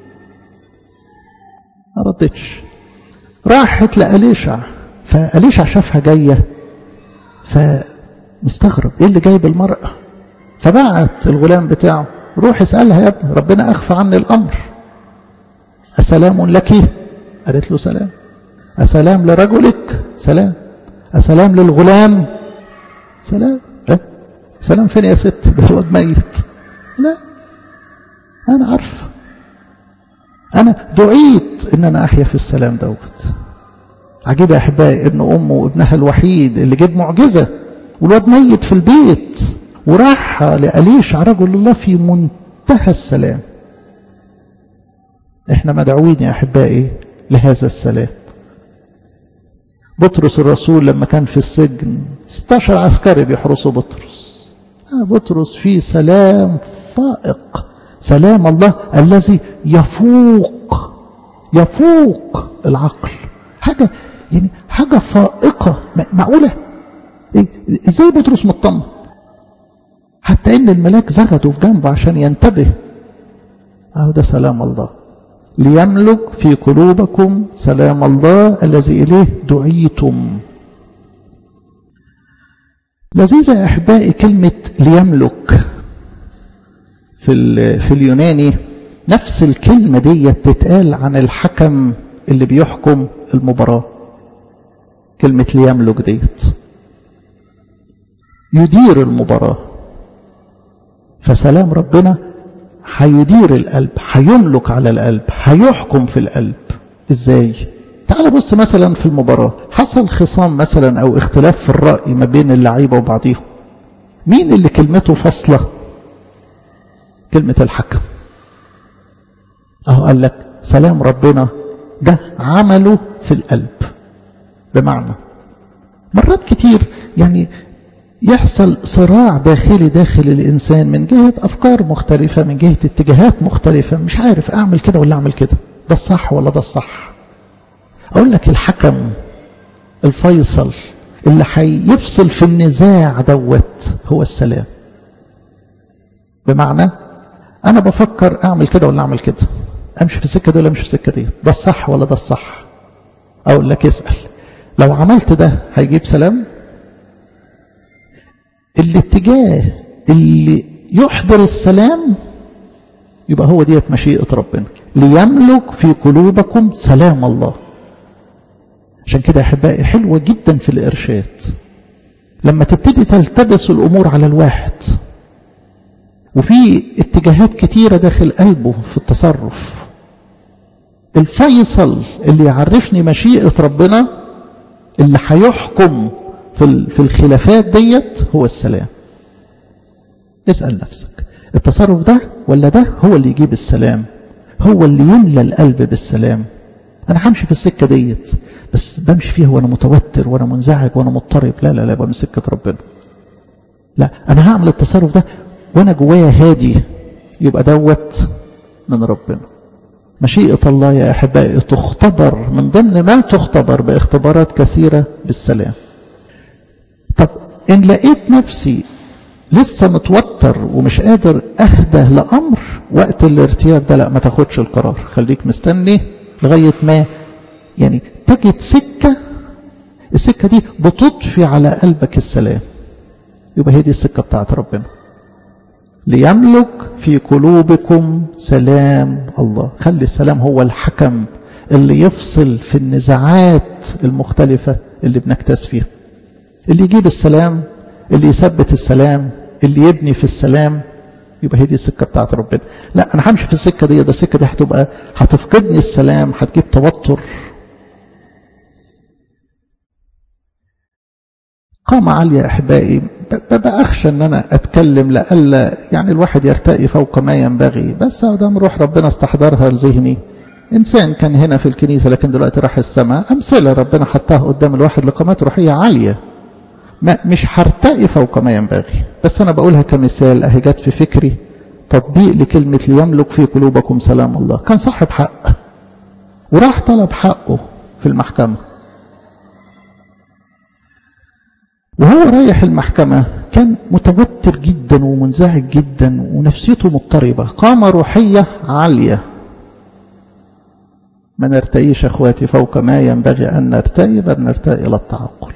ما ردتش راحت لأليشع فأليشع شافها جاية فمستغرب ايه اللي جايب المرأة فبعت الغلام بتاعه روح اسألها يا ابني ربنا أخفى عني الأمر أسلام لك قالت له سلام أسلام لرجلك سلام أسلام للغلام سلام لا سلام فين يا ست ده الواد ميت لا أنا عارفه أنا دعيت إن أنا أحيا في السلام دوت عجيب يا أحبائي ابن أمه وابنها الوحيد اللي جاب معجزة والواد ميت في البيت وراح لأليشع رجل الله في منتهى السلام احنا مدعوين يا أحبائي لهذا السلام بطرس الرسول لما كان في السجن 16 عسكري بيحرسوا بطرس آه بطرس فيه سلام فائق سلام الله الذي يفوق يفوق العقل حاجة يعني حاجة فائقة معقولة إيه؟ ازاي بطرس مطمن حتى ان الملاك زغدوا في جنبه عشان ينتبه اهو ده سلام الله ليملك في قلوبكم سلام الله الذي اليه دعيتم لذيذة يا احبائي كلمة ليملك في في اليوناني نفس الكلمة دي تتقال عن الحكم اللي بيحكم المباراة كلمة ليملك ديت يدير المباراة فسلام ربنا هيدير القلب هيملك على القلب هيحكم في القلب ازاي تعال بص مثلا في المباراة حصل خصام مثلا او اختلاف في الرأي ما بين اللعيبة وبعضهم مين اللي كلمته فاصلة كلمة الحكم اهو قال لك سلام ربنا ده عمله في القلب بمعنى مرات كتير يعني يحصل صراع داخلي داخل الإنسان من جهة أفكار مختلفة من جهة اتجاهات مختلفة مش عارف أعمل كده ولا أعمل كده ده الصح ولا ده الصح أقول لك الحكم الفيصل اللي هيفصل في النزاع دوت هو السلام بمعنى أنا بفكر أعمل كده ولا أعمل كده أمشي في السكة دي ولا أمشي في السكة دي ده الصح ولا ده الصح أقول لك اسأل لو عملت ده هيجيب سلام الاتجاه اللي يحضر السلام يبقى هو ديت مشيئة ربنا ليملك في قلوبكم سلام الله عشان كده أحبائي حلوة جدا في الإرشاد لما تبتدي تلتبس الأمور على الواحد وفي اتجاهات كتيرة داخل قلبه في التصرف الفيصل اللي يعرفني مشيئة ربنا اللي هيحكم في في الخلافات ديت هو السلام اسأل نفسك التصرف ده ولا ده هو اللي يجيب السلام هو اللي يملى القلب بالسلام انا همشي في السكة ديت بس بمشي فيها وانا متوتر وانا منزعج وانا مضطرب لا لا لا يبقى من سكة ربنا لا انا هعمل التصرف ده وانا جوايا هادي يبقى دوت من ربنا مشيئة الله يا أحبائي تختبر من ضمن ما تختبر باختبارات كثيرة بالسلام طب إن لقيت نفسي لسه متوتر ومش قادر اهدى لامر وقت الارتياب ده لا ما تاخدش القرار خليك مستني لغايه ما يعني تجد سكه السكه دي بتضفي على قلبك السلام يبقى هي دي السكه بتاعت ربنا ليملك في قلوبكم سلام الله خلي السلام هو الحكم اللي يفصل في النزاعات المختلفة اللي بنكتس فيها اللي يجيب السلام اللي يثبت السلام اللي يبني في السلام يبقى هي دي السكة بتاعت ربنا لا أنا همشي في السكة دي ده السكة دي هتبقى هتفقدني السلام هتجيب توتر قامة عالية أحبائي بأخشى أن أنا أتكلم لألا يعني الواحد يرتقي فوق ما ينبغي بس دام روح ربنا استحضرها لذهني إنسان كان هنا في الكنيسة لكن دلوقتي راح السماء أمثلة ربنا حطها قدام الواحد لقامات روحية عالية ما مش هرتقي فوق ما ينبغي بس أنا بقولها كمثال أهي جت في فكري تطبيق لكلمة ليملك في قلوبكم سلام الله كان صاحب حق وراح طلب حقه في المحكمة وهو رايح المحكمة كان متوتر جدا ومنزعج جدا ونفسيته مضطربة قامة روحية عالية ما نرتقيش اخواتي فوق ما ينبغي ان نرتقي بل نرتقي الى التعقل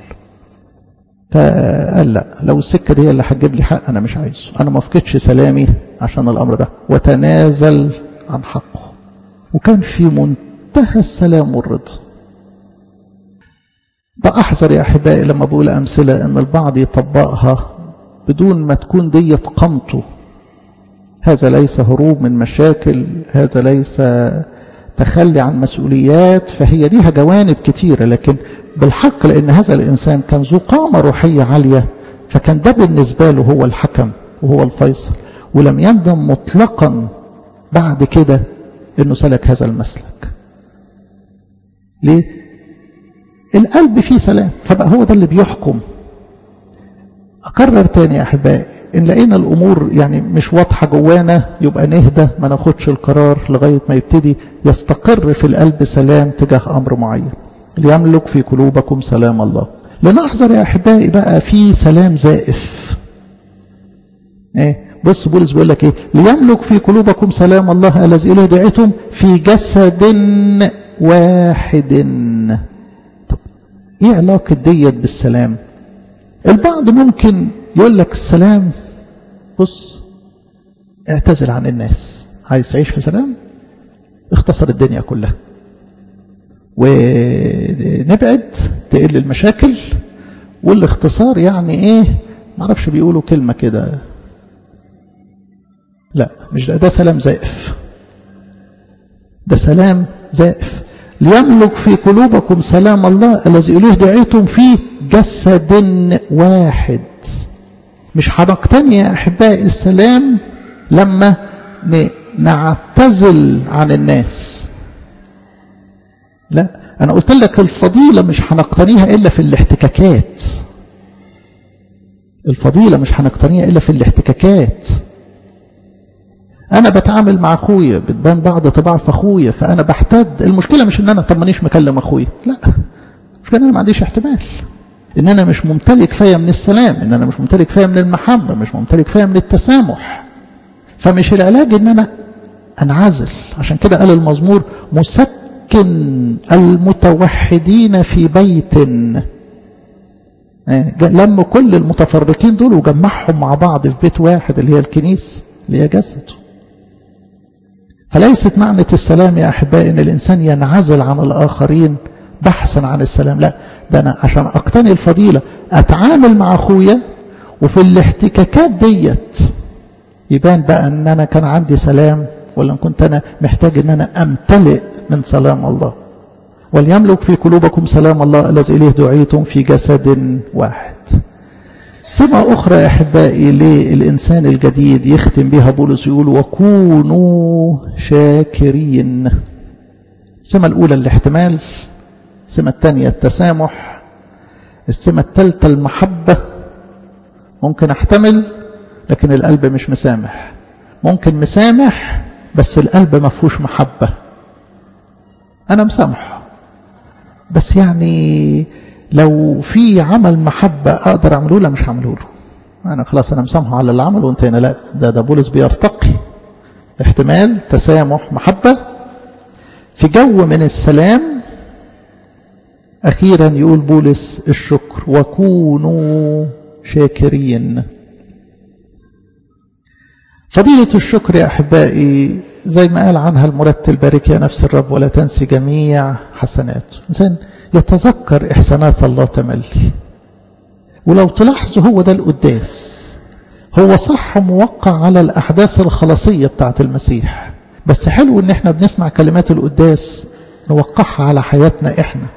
فقال لا لو السكه دي اللي هتجيب لي حق انا مش عايزه انا ما افقدش سلامي عشان الامر ده وتنازل عن حقه وكان في منتهى السلام والرضا بأحذر يا أحبائي لما بقول أمثلة أن البعض يطبقها بدون ما تكون دي قمته هذا ليس هروب من مشاكل هذا ليس تخلي عن مسؤوليات فهي ليها جوانب كتيرة لكن بالحق لأن هذا الإنسان كان ذو قامة روحية عالية فكان ده بالنسبة له هو الحكم وهو الفيصل ولم يندم مطلقا بعد كده أنه سلك هذا المسلك ليه؟ القلب فيه سلام فبقى هو ده اللي بيحكم أكرر تاني يا أحبائي إن لقينا الأمور يعني مش واضحة جوانا يبقى نهدى ما ناخدش القرار لغاية ما يبتدي يستقر في القلب سلام تجاه أمر معين ليملك في قلوبكم سلام الله لنحذر يا أحبائي بقى في سلام زائف إيه بص بولس بيقول لك إيه ليملك في قلوبكم سلام الله الذي إليه دعيتم في جسد واحد طب إيه علاقة ديت بالسلام البعض ممكن يقول لك السلام بص اعتزل عن الناس عايز تعيش في سلام اختصر الدنيا كلها ونبعد تقل المشاكل والاختصار يعني ايه معرفش بيقولوا كلمة كده لا مش ده, ده سلام زائف ده سلام زائف ليملك في قلوبكم سلام الله الذي إليه دعيتم فيه جسد واحد مش هنقتني يا أحبائي السلام لما نعتزل عن الناس لا أنا قلت لك الفضيلة مش هنقتنيها إلا في الاحتكاكات الفضيلة مش هنقتنيها إلا في الاحتكاكات أنا بتعامل مع أخويا بتبان بعض طباع في أخويا فأنا بحتد المشكلة مش إن أنا طب مانيش مكلم أخويا لا المشكلة إن أنا ما عنديش احتمال إن أنا مش ممتلك كفاية من السلام إن أنا مش ممتلك كفاية من المحبة مش ممتلك كفاية من التسامح فمش العلاج إن أنا أنعزل عشان كده قال المزمور مسكن المتوحدين في بيت لم كل المتفرقين دول وجمعهم مع بعض في بيت واحد اللي هي الكنيسة اللي هي جسده فليست معنى السلام يا أحبائي أن الإنسان ينعزل عن الآخرين بحثا عن السلام لا ده أنا عشان أقتني الفضيلة أتعامل مع أخويا وفي الاحتكاكات ديت يبان بقى أن أنا كان عندي سلام ولا كنت أنا محتاج أن أنا أمتلئ من سلام الله وليملك في قلوبكم سلام الله الذي إليه دعيتم في جسد واحد سمة أخرى يا أحبائي للإنسان الجديد يختم بها بولس يقول وكونوا شاكرين السمة الأولى الاحتمال السمة الثانية التسامح السمة الثالثة المحبة ممكن احتمل لكن القلب مش مسامح ممكن مسامح بس القلب ما فيهوش محبة أنا مسامحه بس يعني لو في عمل محبة أقدر أعمله له مش هعمله له أنا خلاص أنا مسامحه على اللي عمله وانتهينا لا ده ده بولس بيرتقي احتمال تسامح محبة في جو من السلام أخيرا يقول بولس الشكر وكونوا شاكرين فضيلة الشكر يا أحبائي زي ما قال عنها المرتل بارك يا نفس الرب ولا تنسي جميع حسناته إنسان يتذكر إحسانات الله تملي ولو تلاحظوا هو ده القداس هو صح موقع على الأحداث الخلاصية بتاعت المسيح بس حلو ان احنا بنسمع كلمات القداس نوقعها على حياتنا احنا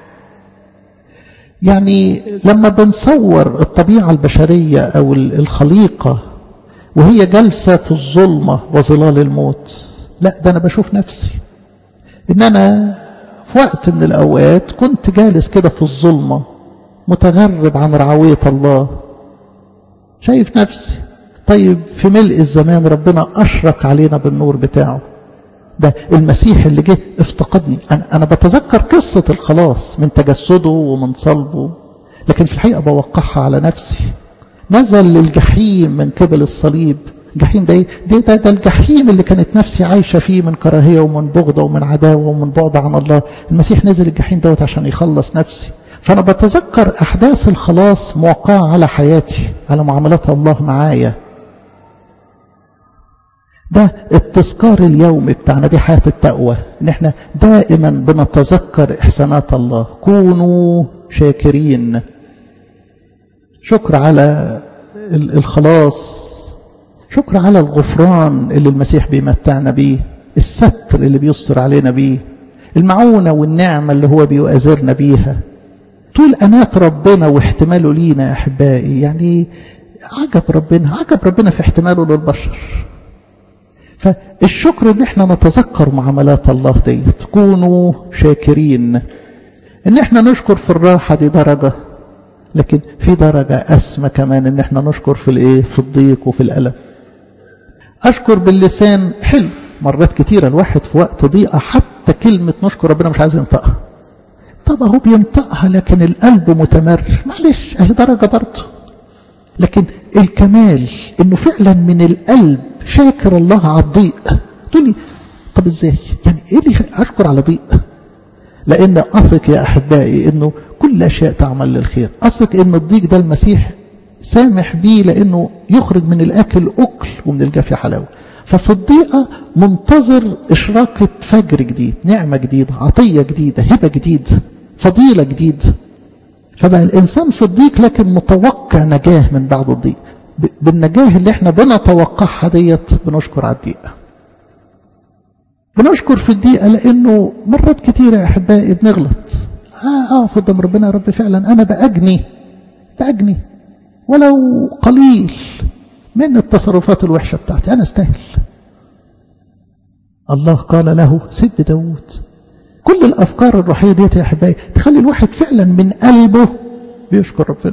يعني لما بنصور الطبيعة البشرية او الخليقة وهي جالسة في الظلمة وظلال الموت لا ده انا بشوف نفسي ان انا في وقت من الاوقات كنت جالس كده في الظلمة متغرب عن رعوية الله شايف نفسي طيب في ملء الزمان ربنا أشرك علينا بالنور بتاعه ده المسيح اللي جه افتقدني أنا, أنا بتذكر قصة الخلاص من تجسده ومن صلبه لكن في الحقيقة بوقعها على نفسي نزل للجحيم من قبل الصليب الجحيم ده, ده, ده, ده الجحيم اللي كانت نفسي عايشة فيه من كراهية ومن بغضة ومن عداوة ومن بعد عن الله المسيح نزل الجحيم دوت عشان يخلص نفسي فأنا بتذكر أحداث الخلاص موقعة على حياتي على معاملات الله معايا ده التذكار اليومي بتاعنا دي حياة التقوى ان احنا دائما بنتذكر احسانات الله كونوا شاكرين شكر على الخلاص شكر على الغفران اللي المسيح بيمتعنا بيه الستر اللي بيستر علينا بيه المعونة والنعمة اللي هو بيؤازرنا بيها طول أنات ربنا واحتماله لينا يا أحبائي يعني عجب ربنا عجب ربنا في احتماله للبشر فالشكر ان احنا نتذكر معاملات الله دي تكونوا شاكرين ان احنا نشكر في الراحة دي درجة لكن في درجة اسمى كمان ان احنا نشكر في الايه في الضيق وفي الالم اشكر باللسان حلو مرات كتيرة الواحد في وقت ضيقة حتى كلمة نشكر ربنا مش عايز ينطقها طب هو بينطقها لكن القلب متمر معلش اهي درجة برضه لكن الكمال انه فعلا من القلب شاكر الله على الضيق تقول لي طب ازاي يعني ايه اللي اشكر على ضيق لان اثق يا احبائي انه كل اشياء تعمل للخير اثق ان الضيق ده المسيح سامح بيه لانه يخرج من الاكل اكل ومن الجافي حلاوه ففي الضيقة منتظر إشراقة فجر جديد نعمة جديدة عطية جديدة هبة جديد فضيلة جديد فبقى الإنسان في الضيق لكن متوقع نجاه من بعد الضيق بالنجاه اللي احنا بنتوقعها ديت بنشكر على الضيقة بنشكر في الضيقة لأنه مرات كتيرة يا أحبائي بنغلط آه أقف قدام ربنا يا رب فعلا أنا بأجني بأجني ولو قليل من التصرفات الوحشة بتاعتي أنا استاهل الله قال له سد داود كل الأفكار الروحية ديت يا أحبائي تخلي الواحد فعلا من قلبه بيشكر ربنا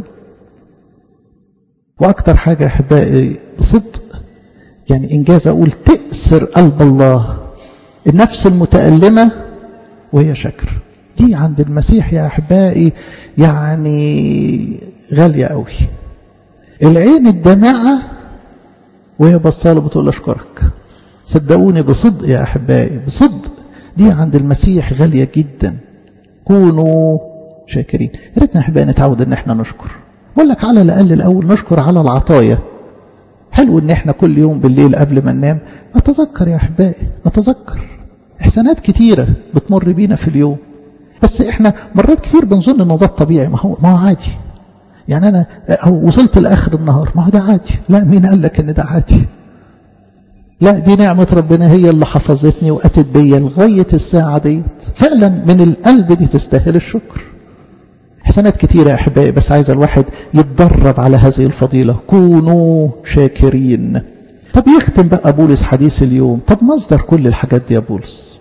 وأكتر حاجة يا أحبائي بصدق يعني إنجاز أقول تأسر قلب الله النفس المتألمة وهي شكر دي عند المسيح يا أحبائي يعني غالية قوي العين الدامعة وهي بصاله بتقول أشكرك صدقوني بصدق يا أحبائي بصدق دي عند المسيح غالية جدا كونوا شاكرين يا ريتنا أحبائي نتعود إن احنا نشكر بقول لك على الأقل الأول نشكر على العطايا حلو إن احنا كل يوم بالليل قبل ما ننام نتذكر يا أحبائي نتذكر إحسانات كتيرة بتمر بينا في اليوم بس احنا مرات كتير بنظن انه ده الطبيعي ما هو ما هو عادي يعني انا وصلت لاخر النهار ما هو ده عادي لا مين قال لك ان ده عادي لا دي نعمة ربنا هي اللي حفظتني وأتت بيا لغاية الساعة ديت فعلا من القلب دي تستاهل الشكر حسنات كتيرة يا أحبائي بس عايز الواحد يتدرب على هذه الفضيلة كونوا شاكرين طب يختم بقى بولس حديث اليوم طب مصدر كل الحاجات دي يا بولس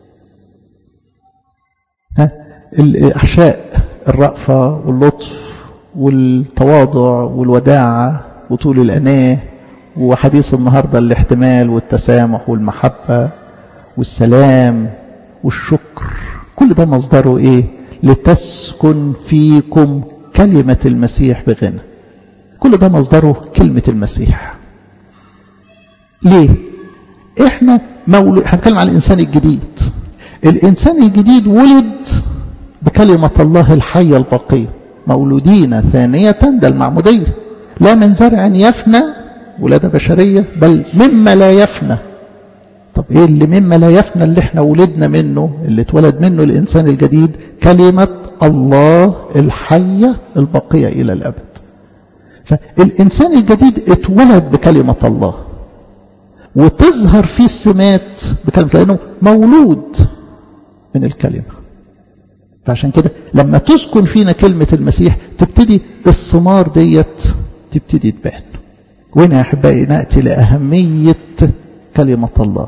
ها الأحشاء الرأفة واللطف والتواضع والوداعة وطول الأناه وحديث النهاردة الاحتمال والتسامح والمحبة والسلام والشكر كل ده مصدره ايه لتسكن فيكم كلمة المسيح بغنى كل ده مصدره كلمة المسيح ليه احنا مولود احنا بنتكلم عن الانسان الجديد الانسان الجديد ولد بكلمة الله الحية الباقية مولودين ثانية ده المعمودية لا من زرع يفنى ولادة بشرية بل مما لا يفنى طب ايه اللي مما لا يفنى اللي احنا ولدنا منه اللي اتولد منه الانسان الجديد كلمة الله الحية الباقية الى الابد فالانسان الجديد اتولد بكلمة الله وتظهر فيه السمات بكلمة لانه مولود من الكلمة فعشان كده لما تسكن فينا كلمة المسيح تبتدي الثمار ديت تبتدي تبان وهنا يا أحبائي نأتي لأهمية كلمة الله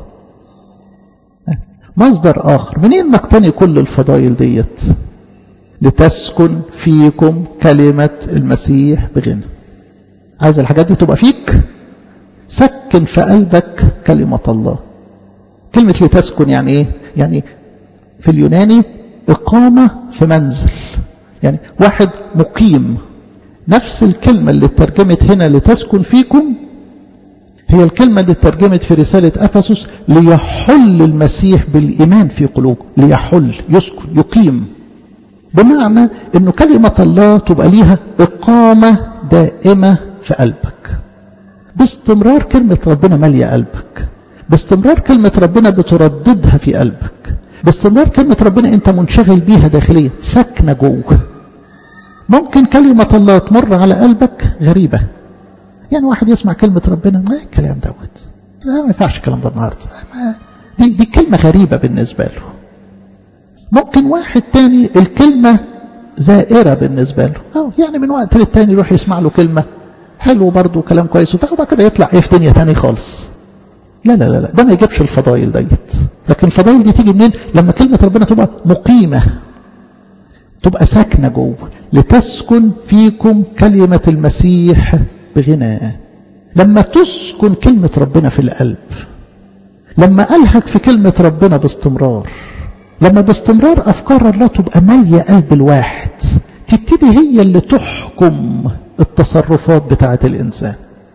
مصدر آخر منين نقتني كل الفضائل ديت لتسكن فيكم كلمة المسيح بغنى عايز الحاجات دي تبقى فيك سكن في قلبك كلمة الله كلمة لتسكن يعني ايه يعني في اليوناني إقامة في منزل يعني واحد مقيم نفس الكلمة اللي اترجمت هنا لتسكن فيكم هي الكلمة اللي اترجمت في رسالة أفسس ليحل المسيح بالإيمان في قلوبكم ليحل يسكن يقيم بمعنى أنه كلمة الله تبقى ليها إقامة دائمة في قلبك باستمرار كلمة ربنا مالية قلبك باستمرار كلمة ربنا بترددها في قلبك باستمرار كلمة ربنا انت منشغل بيها داخليا ساكنة جوه ممكن كلمة الله تمر على قلبك غريبة يعني واحد يسمع كلمة ربنا ما الكلام دوت لا ما ينفعش الكلام ده النهارده دي دي كلمة غريبة بالنسبة له ممكن واحد تاني الكلمة زائرة بالنسبة له أو يعني من وقت للتاني يروح يسمع له كلمة حلو برضه كلام كويس وبتاع وبعد كده يطلع ايه في دنيا تاني خالص لا لا لا لا ده ما يجيبش الفضائل ديت لكن الفضائل دي تيجي منين لما كلمة ربنا تبقى مقيمة تبقى ساكنة جوه لتسكن فيكم كلمة المسيح بغنى لما تسكن كلمة ربنا في القلب لما ألهك في كلمة ربنا باستمرار لما باستمرار أفكار الله تبقى مالية قلب الواحد تبتدي هي اللي تحكم التصرفات بتاعة الإنسان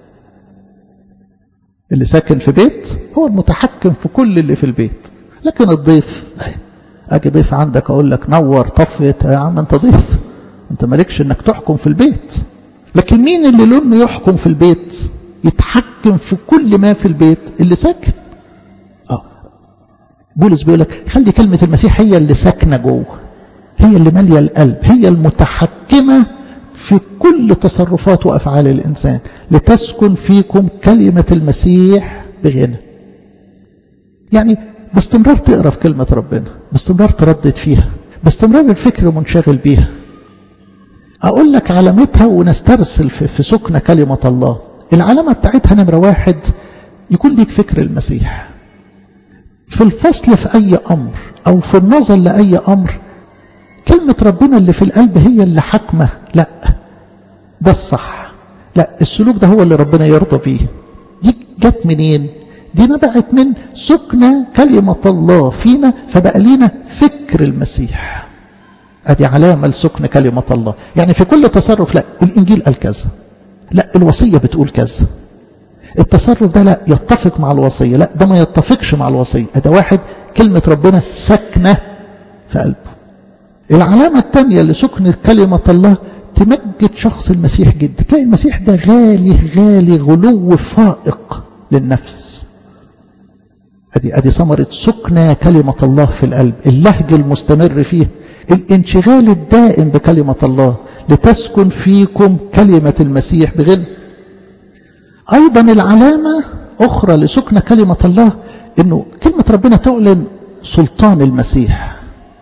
اللي ساكن في بيت هو المتحكم في كل اللي في البيت لكن الضيف اجي ضيف عندك اقول لك نور طفت يا عم انت ضيف انت مالكش انك تحكم في البيت لكن مين اللي له انه يحكم في البيت يتحكم في كل ما في البيت اللي ساكن اه بولس بيقول لك خلي كلمة المسيح هي اللي ساكنة جوه هي اللي مالية القلب هي المتحكمة في كل تصرفات وأفعال الإنسان لتسكن فيكم كلمة المسيح بغنى يعني باستمرار تقرأ في كلمة ربنا باستمرار تردد فيها باستمرار الفكر منشغل بيها أقول لك علامتها ونسترسل في, في سكن كلمة الله العلامة بتاعتها نمرة واحد يكون ليك فكر المسيح في الفصل في أي أمر أو في النظر لأي أمر كلمة ربنا اللي في القلب هي اللي حكمة لا ده الصح لا السلوك ده هو اللي ربنا يرضى بيه دي جت منين دي نبعت من سكنة كلمة الله فينا فبقى لينا فكر المسيح ادي علامة لسكن كلمة الله يعني في كل تصرف لا الانجيل قال كذا لا الوصية بتقول كذا التصرف ده لا يتفق مع الوصية لا ده ما يتفقش مع الوصية ده واحد كلمة ربنا سكنة في قلبه العلامة الثانية لسكن كلمة الله تمجد شخص المسيح جدا تلاقي المسيح ده غالي غالي غلو فائق للنفس ادي ادي ثمرة سكنى كلمة الله في القلب اللهج المستمر فيه الانشغال الدائم بكلمة الله لتسكن فيكم كلمة المسيح بغنى ايضا العلامة اخرى لسكن كلمة الله انه كلمة ربنا تعلن سلطان المسيح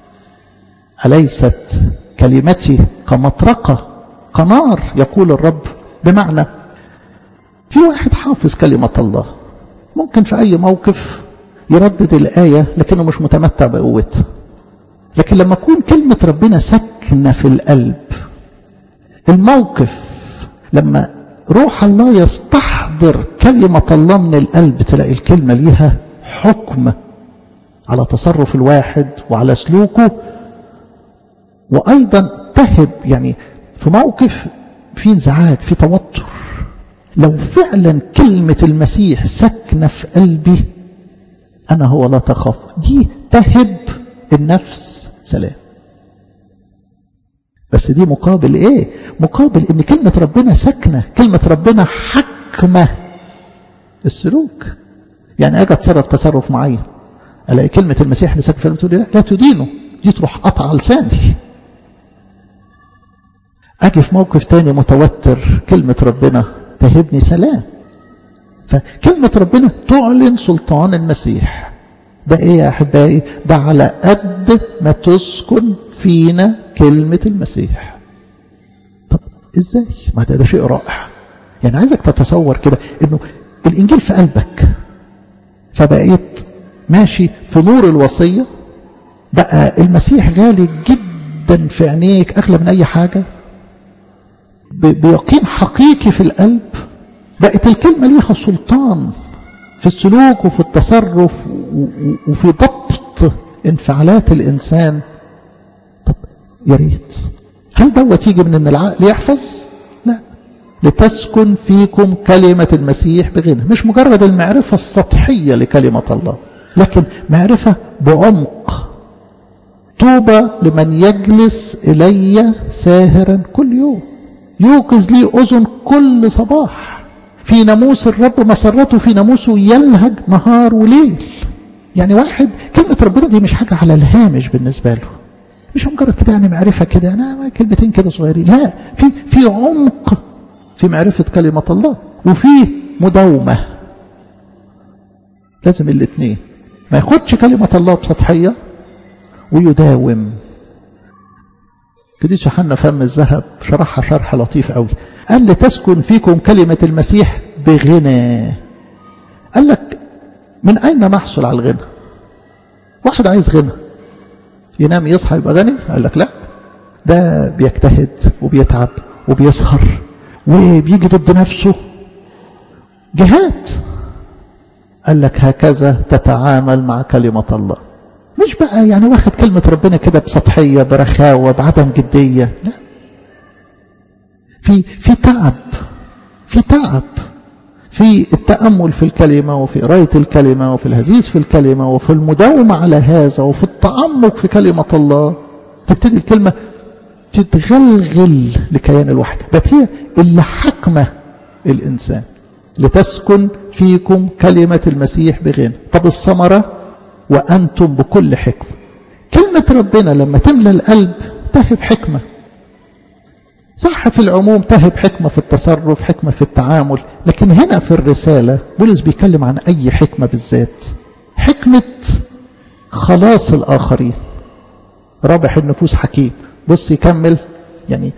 أليست كلمتي كمطرقة كنار يقول الرب بمعنى في واحد حافظ كلمة الله ممكن في أي موقف يردد الآية لكنه مش متمتع بقوتها لكن لما تكون كلمة ربنا سكنة في القلب الموقف لما روح الله يستحضر كلمة الله من القلب تلاقي الكلمة ليها حكم على تصرف الواحد وعلى سلوكه وأيضا تهب يعني في موقف في انزعاج في توتر لو فعلا كلمة المسيح ساكنة في قلبي أنا هو لا تخاف دي تهب النفس سلام بس دي مقابل ايه مقابل ان كلمة ربنا ساكنة كلمة ربنا حكمة السلوك يعني اجي اتصرف تصرف معين الاقي كلمة المسيح اللي ساكنة تقول لي لا, لا تدينه دي تروح قطع لساني اجي في موقف تاني متوتر كلمة ربنا تهبني سلام فكلمة ربنا تعلن سلطان المسيح ده ايه يا احبائي ده على قد ما تسكن فينا كلمة المسيح طب ازاي ما ده, ده شيء رائع يعني عايزك تتصور كده انه الانجيل في قلبك فبقيت ماشي في نور الوصية بقى المسيح غالي جدا في عينيك اغلى من اي حاجة بيقين حقيقي في القلب بقت الكلمة ليها سلطان في السلوك وفي التصرف وفي ضبط انفعالات الإنسان طب يا ريت هل دوت يجي من ان العقل يحفظ لا لتسكن فيكم كلمة المسيح بغنى مش مجرد المعرفة السطحية لكلمة الله لكن معرفة بعمق طوبى لمن يجلس إلي ساهرا كل يوم يوقظ لي أذن كل صباح في ناموس الرب مسرته في ناموسه يلهج نهار وليل يعني واحد كلمة ربنا دي مش حاجة على الهامش بالنسبة له مش مجرد كده يعني معرفة كده أنا كلمتين كده صغيرين لا في في عمق في معرفة كلمة الله وفي مداومة لازم الاثنين ما ياخدش كلمة الله بسطحية ويداوم كديش حنا فم الذهب شرحها شرح لطيف قوي قال لتسكن فيكم كلمة المسيح بغنى قال لك من أين نحصل على الغنى واحد عايز غنى ينام يصحى يبقى غني قال لك لا ده بيجتهد وبيتعب وبيسهر وبيجي ضد نفسه جهاد قال لك هكذا تتعامل مع كلمة الله مش بقى يعني واخد كلمة ربنا كده بسطحية برخاوة بعدم جدية لا في في تعب في تعب في التأمل في الكلمة وفي قراية الكلمة وفي الهزيز في الكلمة وفي المداومة على هذا وفي التعمق في كلمة الله تبتدي الكلمة تتغلغل لكيان الوحدة بقت هي اللي حكمة الإنسان لتسكن فيكم كلمة المسيح بغنى طب الثمرة وأنتم بكل حكمة كلمة ربنا لما تملى القلب تهب حكمة صح في العموم تهب حكمة في التصرف حكمة في التعامل لكن هنا في الرسالة بولس بيتكلم عن أي حكمة بالذات حكمة خلاص الآخرين رابح النفوس حكيم بص يكمل يعني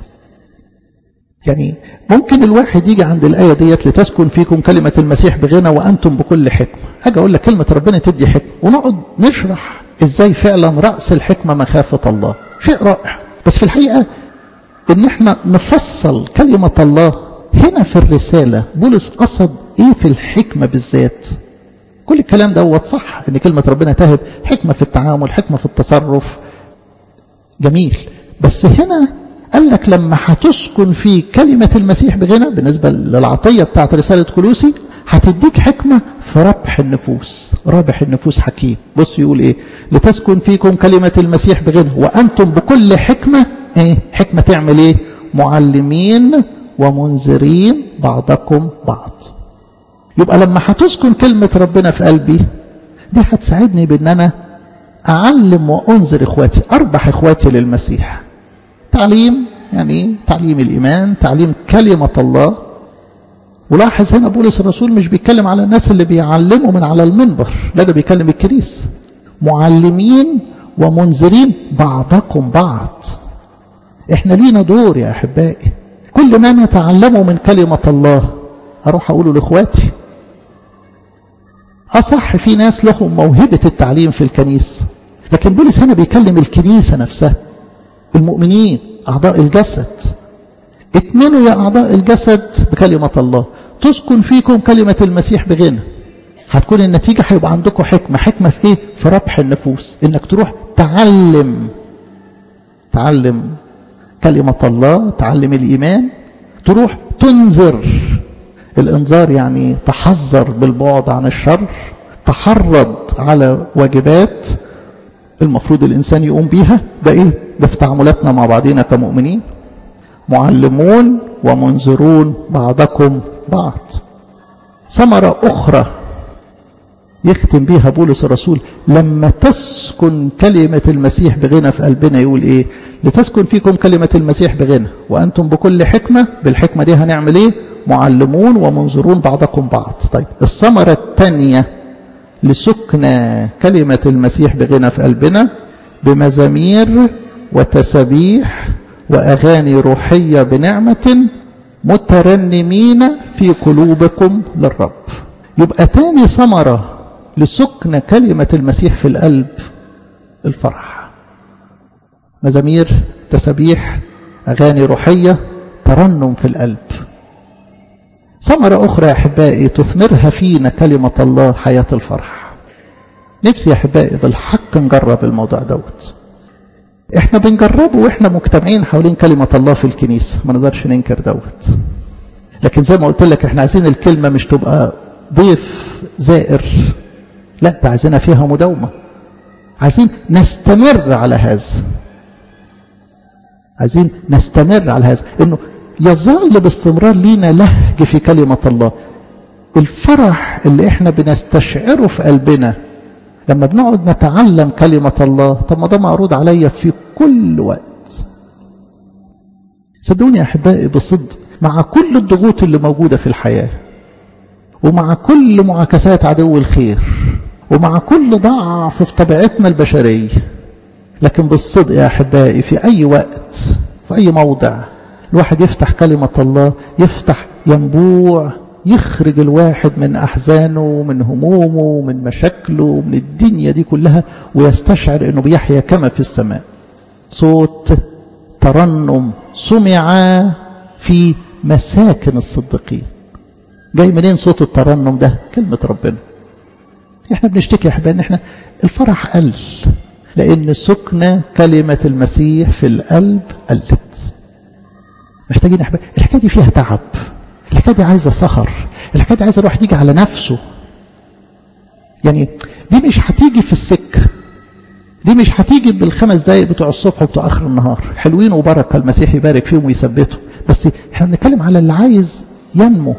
يعني ممكن الواحد يجي عند الآية ديت لتسكن فيكم كلمة المسيح بغنى وأنتم بكل حكمة أجي أقول لك كلمة ربنا تدي حكمة ونقعد نشرح إزاي فعلا رأس الحكمة مخافة الله شيء رائع بس في الحقيقة إن احنا نفصل كلمة الله هنا في الرسالة بولس قصد إيه في الحكمة بالذات كل الكلام دوت صح إن كلمة ربنا تهب حكمة في التعامل حكمة في التصرف جميل بس هنا قال لك لما هتسكن في كلمة المسيح بغنى بالنسبة للعطية بتاعت رسالة كلوسي هتديك حكمة في ربح النفوس رابح النفوس حكيم بص يقول ايه لتسكن فيكم كلمة المسيح بغنى وأنتم بكل حكمة ايه حكمة تعمل ايه معلمين ومنذرين بعضكم بعض يبقى لما هتسكن كلمة ربنا في قلبي دي هتساعدني بان انا اعلم وانذر اخواتي اربح اخواتي للمسيح تعليم يعني تعليم الإيمان تعليم كلمة الله ولاحظ هنا بولس الرسول مش بيتكلم على الناس اللي بيعلموا من على المنبر لا ده بيكلم الكنيسة معلمين ومنذرين بعضكم بعض احنا لينا دور يا أحبائي كل ما نتعلمه من كلمة الله أروح أقوله لإخواتي أصح في ناس لهم موهبة التعليم في الكنيسة لكن بولس هنا بيكلم الكنيسة نفسها المؤمنين أعضاء الجسد اتمنوا يا أعضاء الجسد بكلمة الله تسكن فيكم كلمة المسيح بغنى هتكون النتيجة هيبقى عندكم حكمة حكمة في ايه في ربح النفوس انك تروح تعلم تعلم كلمة الله تعلم الإيمان تروح تنذر الانذار يعني تحذر بالبعد عن الشر تحرض على واجبات المفروض الإنسان يقوم بيها ده إيه؟ ده في تعاملاتنا مع بعضنا كمؤمنين معلمون ومنذرون بعضكم بعض ثمرة أخرى يختم بيها بولس الرسول لما تسكن كلمة المسيح بغنى في قلبنا يقول إيه لتسكن فيكم كلمة المسيح بغنى وأنتم بكل حكمة بالحكمة دي هنعمل إيه معلمون ومنظرون بعضكم بعض طيب الثمرة الثانية لسكن كلمة المسيح بغنى في قلبنا بمزامير وتسابيح وأغاني روحية بنعمة مترنمين في قلوبكم للرب يبقى تاني ثمرة لسكن كلمة المسيح في القلب الفرح مزامير تسابيح أغاني روحية ترنم في القلب ثمرة أخرى يا أحبائي تثمرها فينا كلمة الله حياة الفرح نفسي يا أحبائي بالحق نجرب الموضوع دوت احنا بنجربه واحنا مجتمعين حوالين كلمة الله في الكنيسة ما نقدرش ننكر دوت لكن زي ما قلت لك احنا عايزين الكلمة مش تبقى ضيف زائر لا ده عايزينها فيها مداومة عايزين نستمر على هذا عايزين نستمر على هذا انه يظل باستمرار لينا لهج في كلمة الله الفرح اللي احنا بنستشعره في قلبنا لما بنقعد نتعلم كلمة الله طب ما ده معروض عليا في كل وقت صدقوني يا أحبائي بصدق مع كل الضغوط اللي موجودة في الحياة ومع كل معاكسات عدو الخير ومع كل ضعف في طبيعتنا البشرية لكن بالصدق يا أحبائي في أي وقت في أي موضع الواحد يفتح كلمة الله يفتح ينبوع يخرج الواحد من أحزانه من همومه من مشاكله من الدنيا دي كلها ويستشعر أنه بيحيا كما في السماء صوت ترنم سمع في مساكن الصديقين جاي منين صوت الترنم ده كلمة ربنا احنا بنشتكي يا احبائي ان احنا الفرح قل لان سكن كلمة المسيح في القلب قلت محتاجين احبائي الحكايه دي فيها تعب الحكايه دي عايزه سهر الحكايه دي عايزه الواحد يجي على نفسه يعني دي مش هتيجي في السكه دي مش هتيجي بالخمس دقايق بتوع الصبح وبتوع اخر النهار حلوين وبركه المسيح يبارك فيهم ويثبتهم بس احنا بنتكلم على اللي عايز ينمو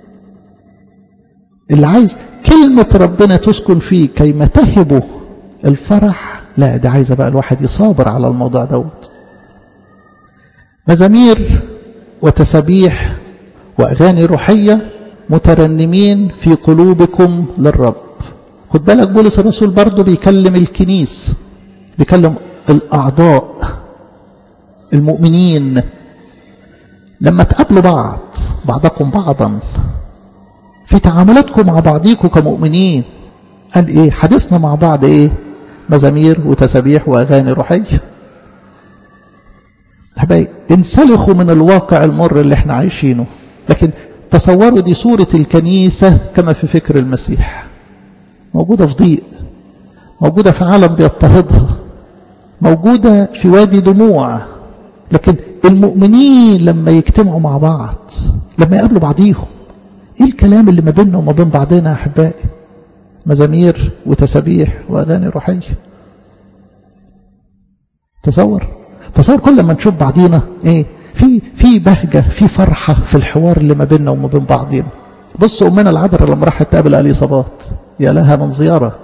اللي عايز كلمة ربنا تسكن فيه كيما تهبه الفرح لا ده عايزة بقى الواحد يصابر على الموضوع دوت مزامير وتسابيح وأغاني روحية مترنمين في قلوبكم للرب خد بالك بولس الرسول برضه بيكلم الكنيس بيكلم الأعضاء المؤمنين لما تقابلوا بعض بعضكم بعضا في تعاملاتكم مع بعضيكم كمؤمنين قال ايه حديثنا مع بعض ايه مزامير وتسابيح واغاني روحيه حبايبي انسلخوا من الواقع المر اللي احنا عايشينه لكن تصوروا دي صورة الكنيسة كما في فكر المسيح موجودة في ضيق موجودة في عالم بيضطهدها موجودة في وادي دموع لكن المؤمنين لما يجتمعوا مع بعض لما يقابلوا بعضيهم ايه الكلام اللي ما بيننا وما بين بعضنا يا احبائي مزامير وتسابيح واغاني روحيه تصور تصور كل ما نشوف بعضينا ايه في في بهجه في فرحه في الحوار اللي ما بيننا وما بين بعضينا بص امنا العذراء لما راحت تقابل اليصابات يا لها من زياره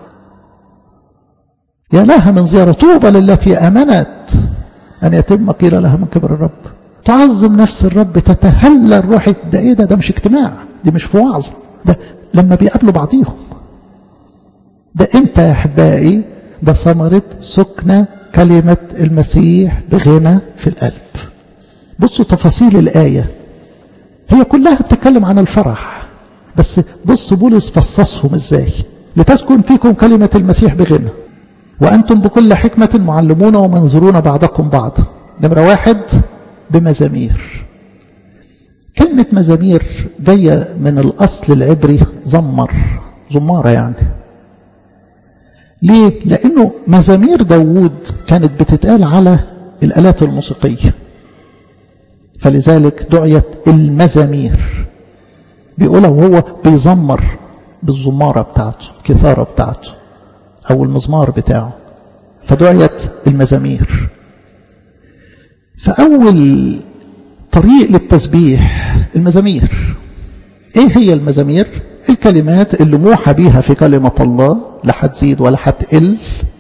يا لها من زياره طوبى للتي امنت ان يتم قيل لها من كبر الرب تعظم نفس الرب تتهلى الروح ده ايه ده ده مش اجتماع دي مش في وعظ ده لما بيقابلوا بعضيهم ده امتى يا احبائي ده ثمرة سكنة كلمة المسيح بغنى في القلب بصوا تفاصيل الآية هي كلها بتتكلم عن الفرح بس بص بولس فصصهم ازاي لتسكن فيكم كلمة المسيح بغنى وأنتم بكل حكمة معلمون ومنظرون بعضكم بعضا نمرة واحد بمزامير كلمة مزامير جاية من الأصل العبري زمر زمارة يعني ليه؟ لأنه مزامير داوود كانت بتتقال على الآلات الموسيقية فلذلك دعيت المزامير بيقولها وهو بيزمر بالزمارة بتاعته الكثارة بتاعته أو المزمار بتاعه فدعيت المزامير فأول طريق للتسبيح المزامير ايه هي المزامير الكلمات اللي موحى بيها في كلمة الله لا هتزيد ولا هتقل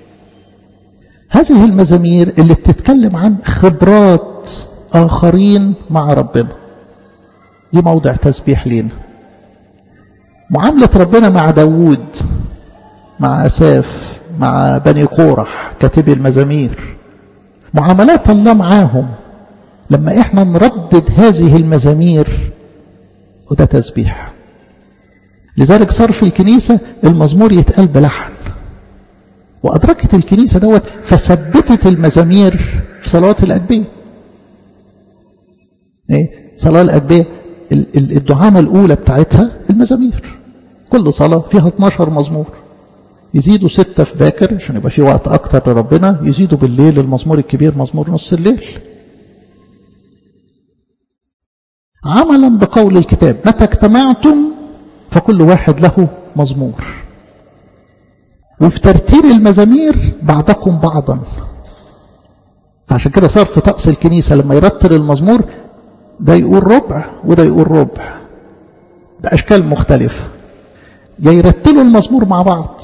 هذه المزامير اللي بتتكلم عن خبرات آخرين مع ربنا دي موضع تسبيح لينا معاملة ربنا مع داوود مع أساف مع بني قورح كاتبي المزامير معاملات الله معاهم لما احنا نردد هذه المزامير وده تسبيح لذلك صار في الكنيسة المزمور يتقال بلحن وأدركت الكنيسة دوت فثبتت المزامير في صلوات الأجبية ايه صلاة الأجبية الدعامة الأولى بتاعتها المزامير كل صلاة فيها 12 مزمور يزيدوا ستة في باكر عشان يبقى في وقت أكتر لربنا يزيدوا بالليل المزمور الكبير مزمور نص الليل عملا بقول الكتاب متى اجتمعتم فكل واحد له مزمور وفي ترتيل المزامير بعضكم بعضا فعشان كده صار في طقس الكنيسة لما يرتل المزمور ده يقول ربع وده يقول ربع ده أشكال مختلفة يا يرتلوا المزمور مع بعض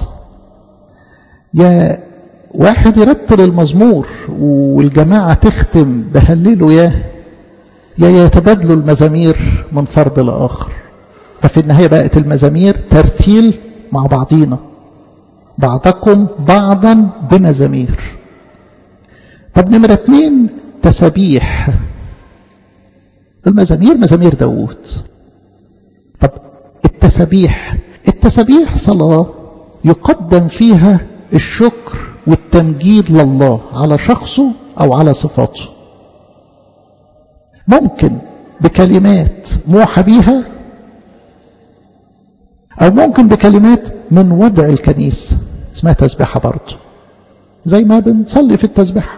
يا واحد يرتل المزمور والجماعة تختم بهللوا ياه يا يتبادلوا المزامير من فرد لآخر ففي النهاية بقت المزامير ترتيل مع بعضينا بعضكم بعضا بمزامير طب نمرة اتنين تسابيح المزامير مزامير داوود طب التسابيح التسابيح صلاة يقدم فيها الشكر والتمجيد لله على شخصه أو على صفاته ممكن بكلمات موحى بيها أو ممكن بكلمات من وضع الكنيسة اسمها تسبيحة برضه زي ما بنصلي في التسبيحة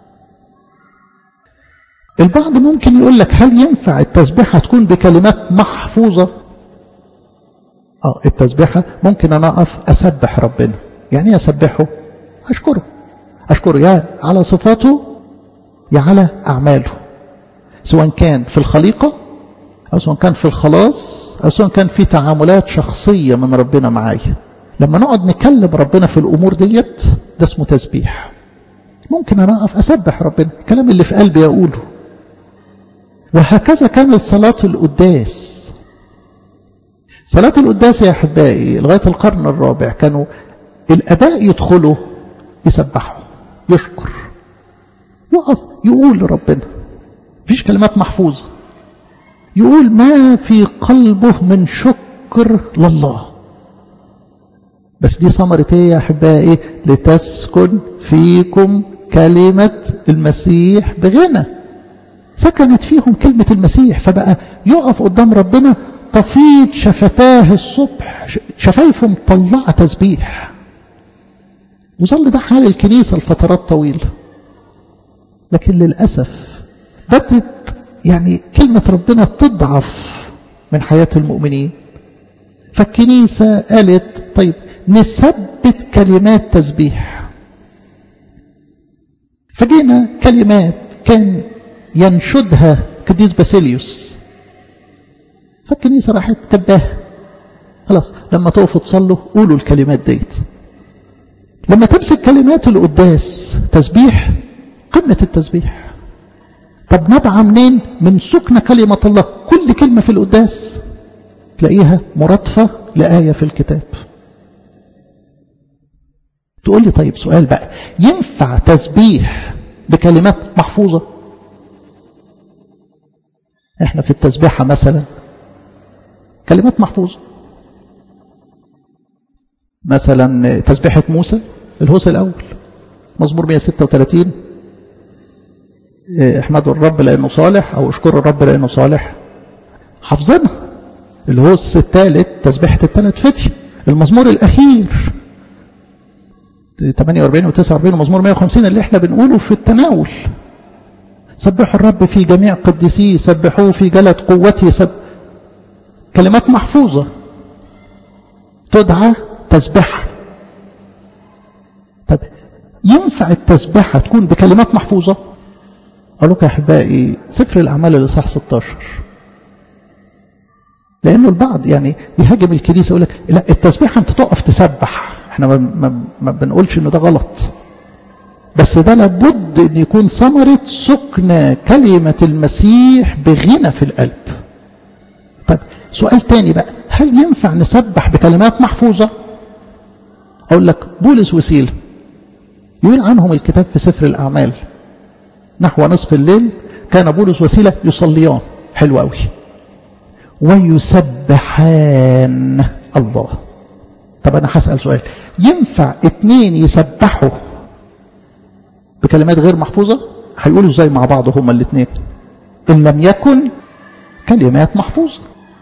البعض ممكن يقول لك هل ينفع التسبيحة تكون بكلمات محفوظة اه التسبيحة ممكن أنا أقف أسبح ربنا يعني ايه أسبحه أشكره أشكره يا على صفاته يا على أعماله سواء كان في الخليقة أو سواء كان في الخلاص أو سواء كان في تعاملات شخصية من ربنا معايا لما نقعد نكلم ربنا في الأمور ديت ده اسمه تسبيح ممكن أنا أقف أسبح ربنا الكلام اللي في قلبي أقوله وهكذا كانت صلاة القداس صلاة القداس يا أحبائي لغاية القرن الرابع كانوا الأباء يدخلوا يسبحوا يشكر يقف يقول لربنا مفيش كلمات محفوظة يقول ما في قلبه من شكر لله بس دي ثمرة ايه يا احبائي لتسكن فيكم كلمة المسيح بغنى سكنت فيهم كلمة المسيح فبقى يقف قدام ربنا تفيض شفتاه الصبح شفايفه مطلعة تسبيح وظل ده حال الكنيسة لفترات طويلة لكن للأسف بدت يعني كلمة ربنا تضعف من حياة المؤمنين فالكنيسة قالت طيب نثبت كلمات تسبيح فجينا كلمات كان ينشدها قديس باسيليوس فالكنيسة راحت كباها خلاص لما تقفوا تصلوا قولوا الكلمات ديت لما تمسك كلمات القداس تسبيح قمة التسبيح طب نبع منين من سكن كلمة الله كل كلمة في القداس تلاقيها مرادفة لآية في الكتاب تقول لي طيب سؤال بقى ينفع تسبيح بكلمات محفوظة احنا في التسبيحة مثلا كلمات محفوظة مثلا تسبيحة موسى الهوس الأول مزمور 136 احمدوا الرب لأنه صالح أو اشكروا الرب لأنه صالح حافظينها الهوس الثالث تسبيحة الثلاث فتي المزمور الأخير 48 و 49 ومزمور 150 اللي احنا بنقوله في التناول سبحوا الرب في جميع قدسيه سبحوه في جلد قوته سب... كلمات محفوظة تدعى تسبحة طب ينفع التسبحة تكون بكلمات محفوظة أقول لك يا أحبائي سفر الأعمال الإصحاح 16 لأنه البعض يعني يهاجم الكنيسة يقول لك لا التسبيحة أنت تقف تسبح احنا ما, ما, ما بنقولش إنه ده غلط بس ده لابد أن يكون ثمرة سكن كلمة المسيح بغنى في القلب طيب سؤال تاني بقى هل ينفع نسبح بكلمات محفوظة أقول لك بولس وسيلة يقول عنهم الكتاب في سفر الأعمال نحو نصف الليل كان بولس وسيلة يصليان حلو قوي ويسبحان الله طب أنا هسأل سؤال ينفع اتنين يسبحوا بكلمات غير محفوظة هيقولوا ازاي مع بعض هما الاثنين إن لم يكن كلمات محفوظة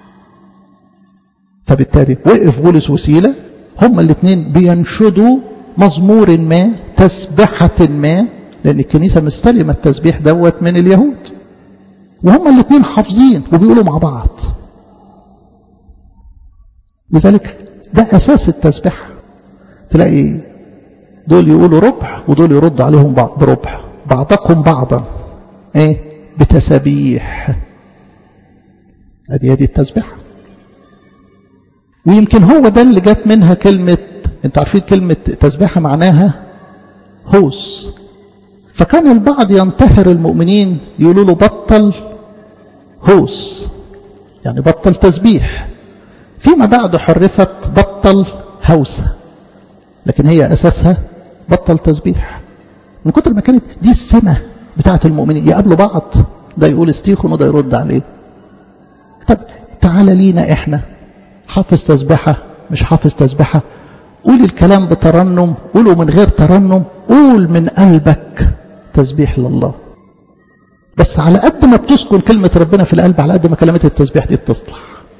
فبالتالي وقف بولس وسيلة هما الاثنين بينشدوا مزمور ما تسبحة ما لأن الكنيسة مستلمة التسبيح دوت من اليهود وهما الاثنين حافظين وبيقولوا مع بعض لذلك ده أساس التسبيح تلاقي دول يقولوا ربع ودول يرد عليهم بعض بربع بعضكم بعضا ايه بتسابيح ادي ادي التسبيح ويمكن هو ده اللي جت منها كلمة انتوا عارفين كلمة تسبيحة معناها هوس فكان البعض ينتهر المؤمنين يقولوا له بطل هوس يعني بطل تسبيح فيما بعد حرفت بطل هوسة لكن هي أساسها بطل تسبيح من كتر ما كانت دي السمة بتاعة المؤمنين يقابلوا بعض ده يقول استيخن وده يرد عليه طب تعالى لينا احنا حافظ تسبحة مش حافظ تسبحة قول الكلام بترنم قوله من غير ترنم قول من قلبك تسبيح لله بس على قد ما بتسكن كلمة ربنا في القلب على قد ما كلمات التسبيح دي بتصلح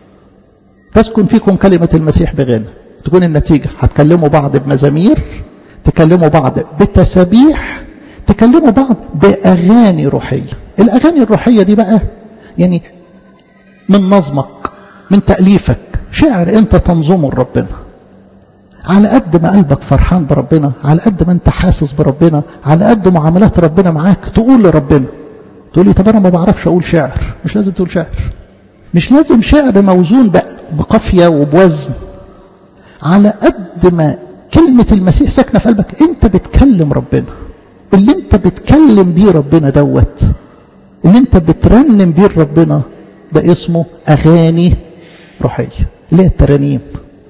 تسكن فيكم كلمة المسيح بغنى تكون النتيجة هتكلموا بعض بمزامير تكلموا بعض بتسابيح تكلموا بعض بأغاني روحية الأغاني الروحية دي بقى يعني من نظمك من تأليفك شعر انت تنظمه لربنا على قد ما قلبك فرحان بربنا على قد ما انت حاسس بربنا على قد معاملات ربنا معاك تقول لربنا تقول لي طب انا ما بعرفش اقول شعر مش لازم تقول شعر مش لازم شعر موزون بقافية وبوزن على قد ما كلمة المسيح ساكنة في قلبك انت بتكلم ربنا اللي انت بتكلم بيه ربنا دوت اللي انت بترنم بيه ربنا ده اسمه اغاني روحية اللي هي الترانيم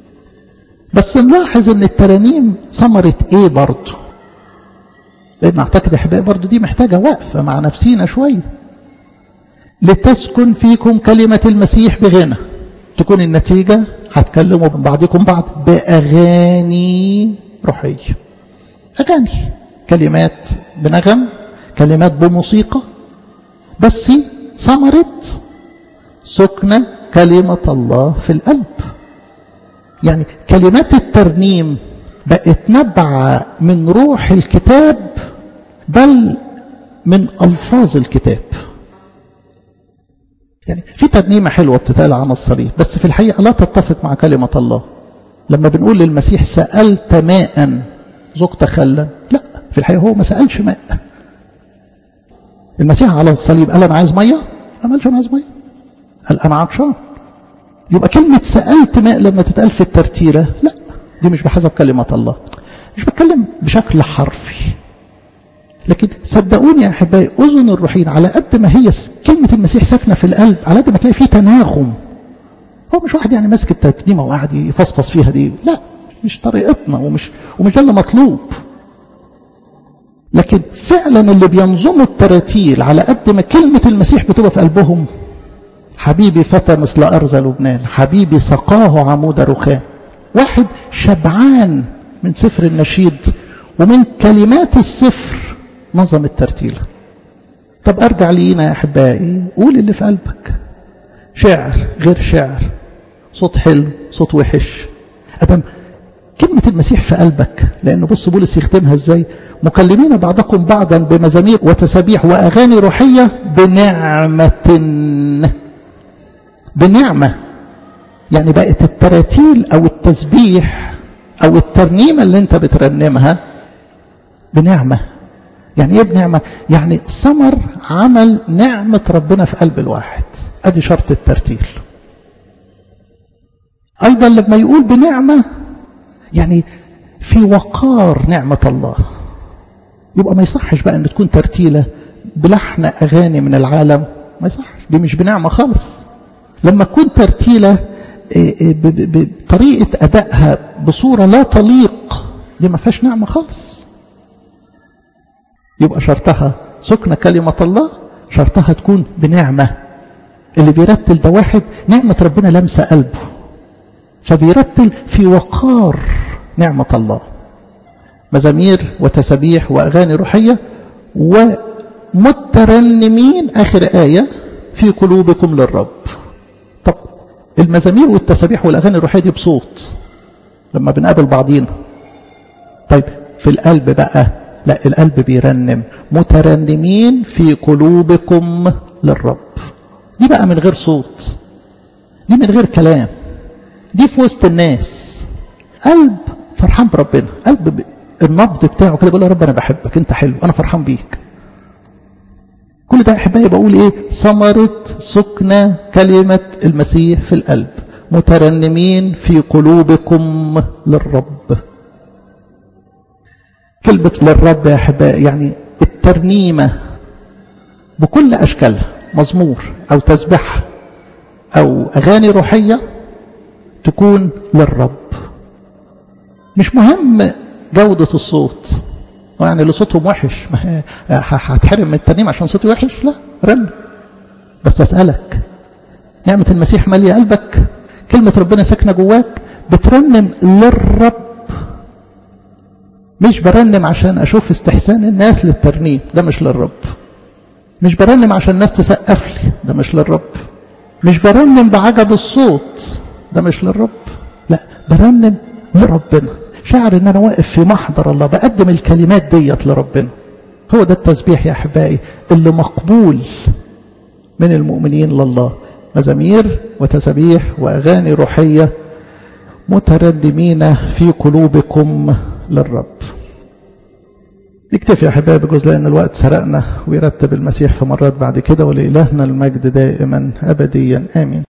بس نلاحظ ان الترانيم ثمرة ايه برضه لان اعتقد احبائي برضه دي محتاجة وقفة مع نفسينا شوية لتسكن فيكم كلمة المسيح بغنى تكون النتيجة هتكلموا بعضكم بعض بأغاني روحية أغاني كلمات بنغم كلمات بموسيقى بس ثمرة سكنة كلمة الله في القلب يعني كلمات الترنيم بقت نبعة من روح الكتاب بل من ألفاظ الكتاب يعني في ترنيمة حلوة بتتقال عن الصليب بس في الحقيقة لا تتفق مع كلمة الله لما بنقول للمسيح سألت ماء ذقت خلا لا في الحقيقة هو ما سألش ماء المسيح على الصليب قال أنا عايز مية ما قالش أنا عايز مية قال أنا عطشان يبقى كلمة سألت ماء لما تتقال في الترتيرة لا دي مش بحسب كلمة الله مش بتكلم بشكل حرفي لكن صدقوني يا احبائي اذن الروحين على قد ما هي كلمه المسيح ساكنه في القلب على قد ما تلاقي فيه تناغم هو مش واحد يعني ماسك التقديمه وقاعد يفصفص فيها دي لا مش طريقتنا ومش ومش ده اللي مطلوب لكن فعلا اللي بينظموا التراتيل على قد ما كلمه المسيح بتبقى في قلبهم حبيبي فتى مثل ارض لبنان حبيبي سقاه عمود رخام واحد شبعان من سفر النشيد ومن كلمات السفر نظم الترتيل طب ارجع لينا يا احبائي قول اللي في قلبك شعر غير شعر صوت حلو صوت وحش ادم كلمة المسيح في قلبك لانه بص بولس يختمها ازاي مكلمين بعضكم بعضا بمزامير وتسابيح وأغاني روحية بنعمة بنعمة يعني بقت التراتيل أو التسبيح أو الترنيمة اللي أنت بترنمها بنعمة يعني ايه بنعمة يعني ثمر عمل نعمة ربنا في قلب الواحد ادي شرط الترتيل ايضا لما يقول بنعمة يعني في وقار نعمة الله يبقى ما يصحش بقى ان تكون ترتيلة بلحن اغاني من العالم ما يصحش دي مش بنعمة خالص لما تكون ترتيلة بطريقة ادائها بصورة لا تليق دي ما فيهاش نعمة خالص يبقى شرطها سكن كلمة الله شرطها تكون بنعمة اللي بيرتل ده واحد نعمة ربنا لمسة قلبه فبيرتل في وقار نعمة الله مزامير وتسابيح وأغاني روحية ومترنمين آخر آية في قلوبكم للرب طب المزامير والتسابيح والأغاني الروحية دي بصوت لما بنقابل بعضينا طيب في القلب بقى لا القلب بيرنم مترنمين في قلوبكم للرب دي بقى من غير صوت دي من غير كلام دي في وسط الناس قلب فرحان بربنا قلب النبض بتاعه كده بيقول يا رب انا بحبك انت حلو انا فرحان بيك كل ده احبائي بقول ايه ثمرة سكنة كلمة المسيح في القلب مترنمين في قلوبكم للرب كلمة للرب يا أحبائي يعني الترنيمة بكل أشكالها مزمور أو تسبح أو أغاني روحية تكون للرب مش مهم جودة الصوت يعني اللي صوتهم وحش ما هتحرم من الترنيم عشان صوتي وحش لا رن بس أسألك نعمة المسيح مالية قلبك كلمة ربنا ساكنة جواك بترنم للرب مش برنم عشان أشوف استحسان الناس للترنيم ده مش للرب مش برنم عشان الناس تسقف لي ده مش للرب مش برنم بعجب الصوت ده مش للرب لا برنم لربنا شعر ان انا واقف في محضر الله بقدم الكلمات ديت لربنا هو ده التسبيح يا احبائي اللي مقبول من المؤمنين لله مزامير وتسابيح واغاني روحيه متردمين في قلوبكم للرب نكتفي يا احبائي بجزء لان الوقت سرقنا ويرتب المسيح في مرات بعد كده ولإلهنا المجد دائما ابديا امين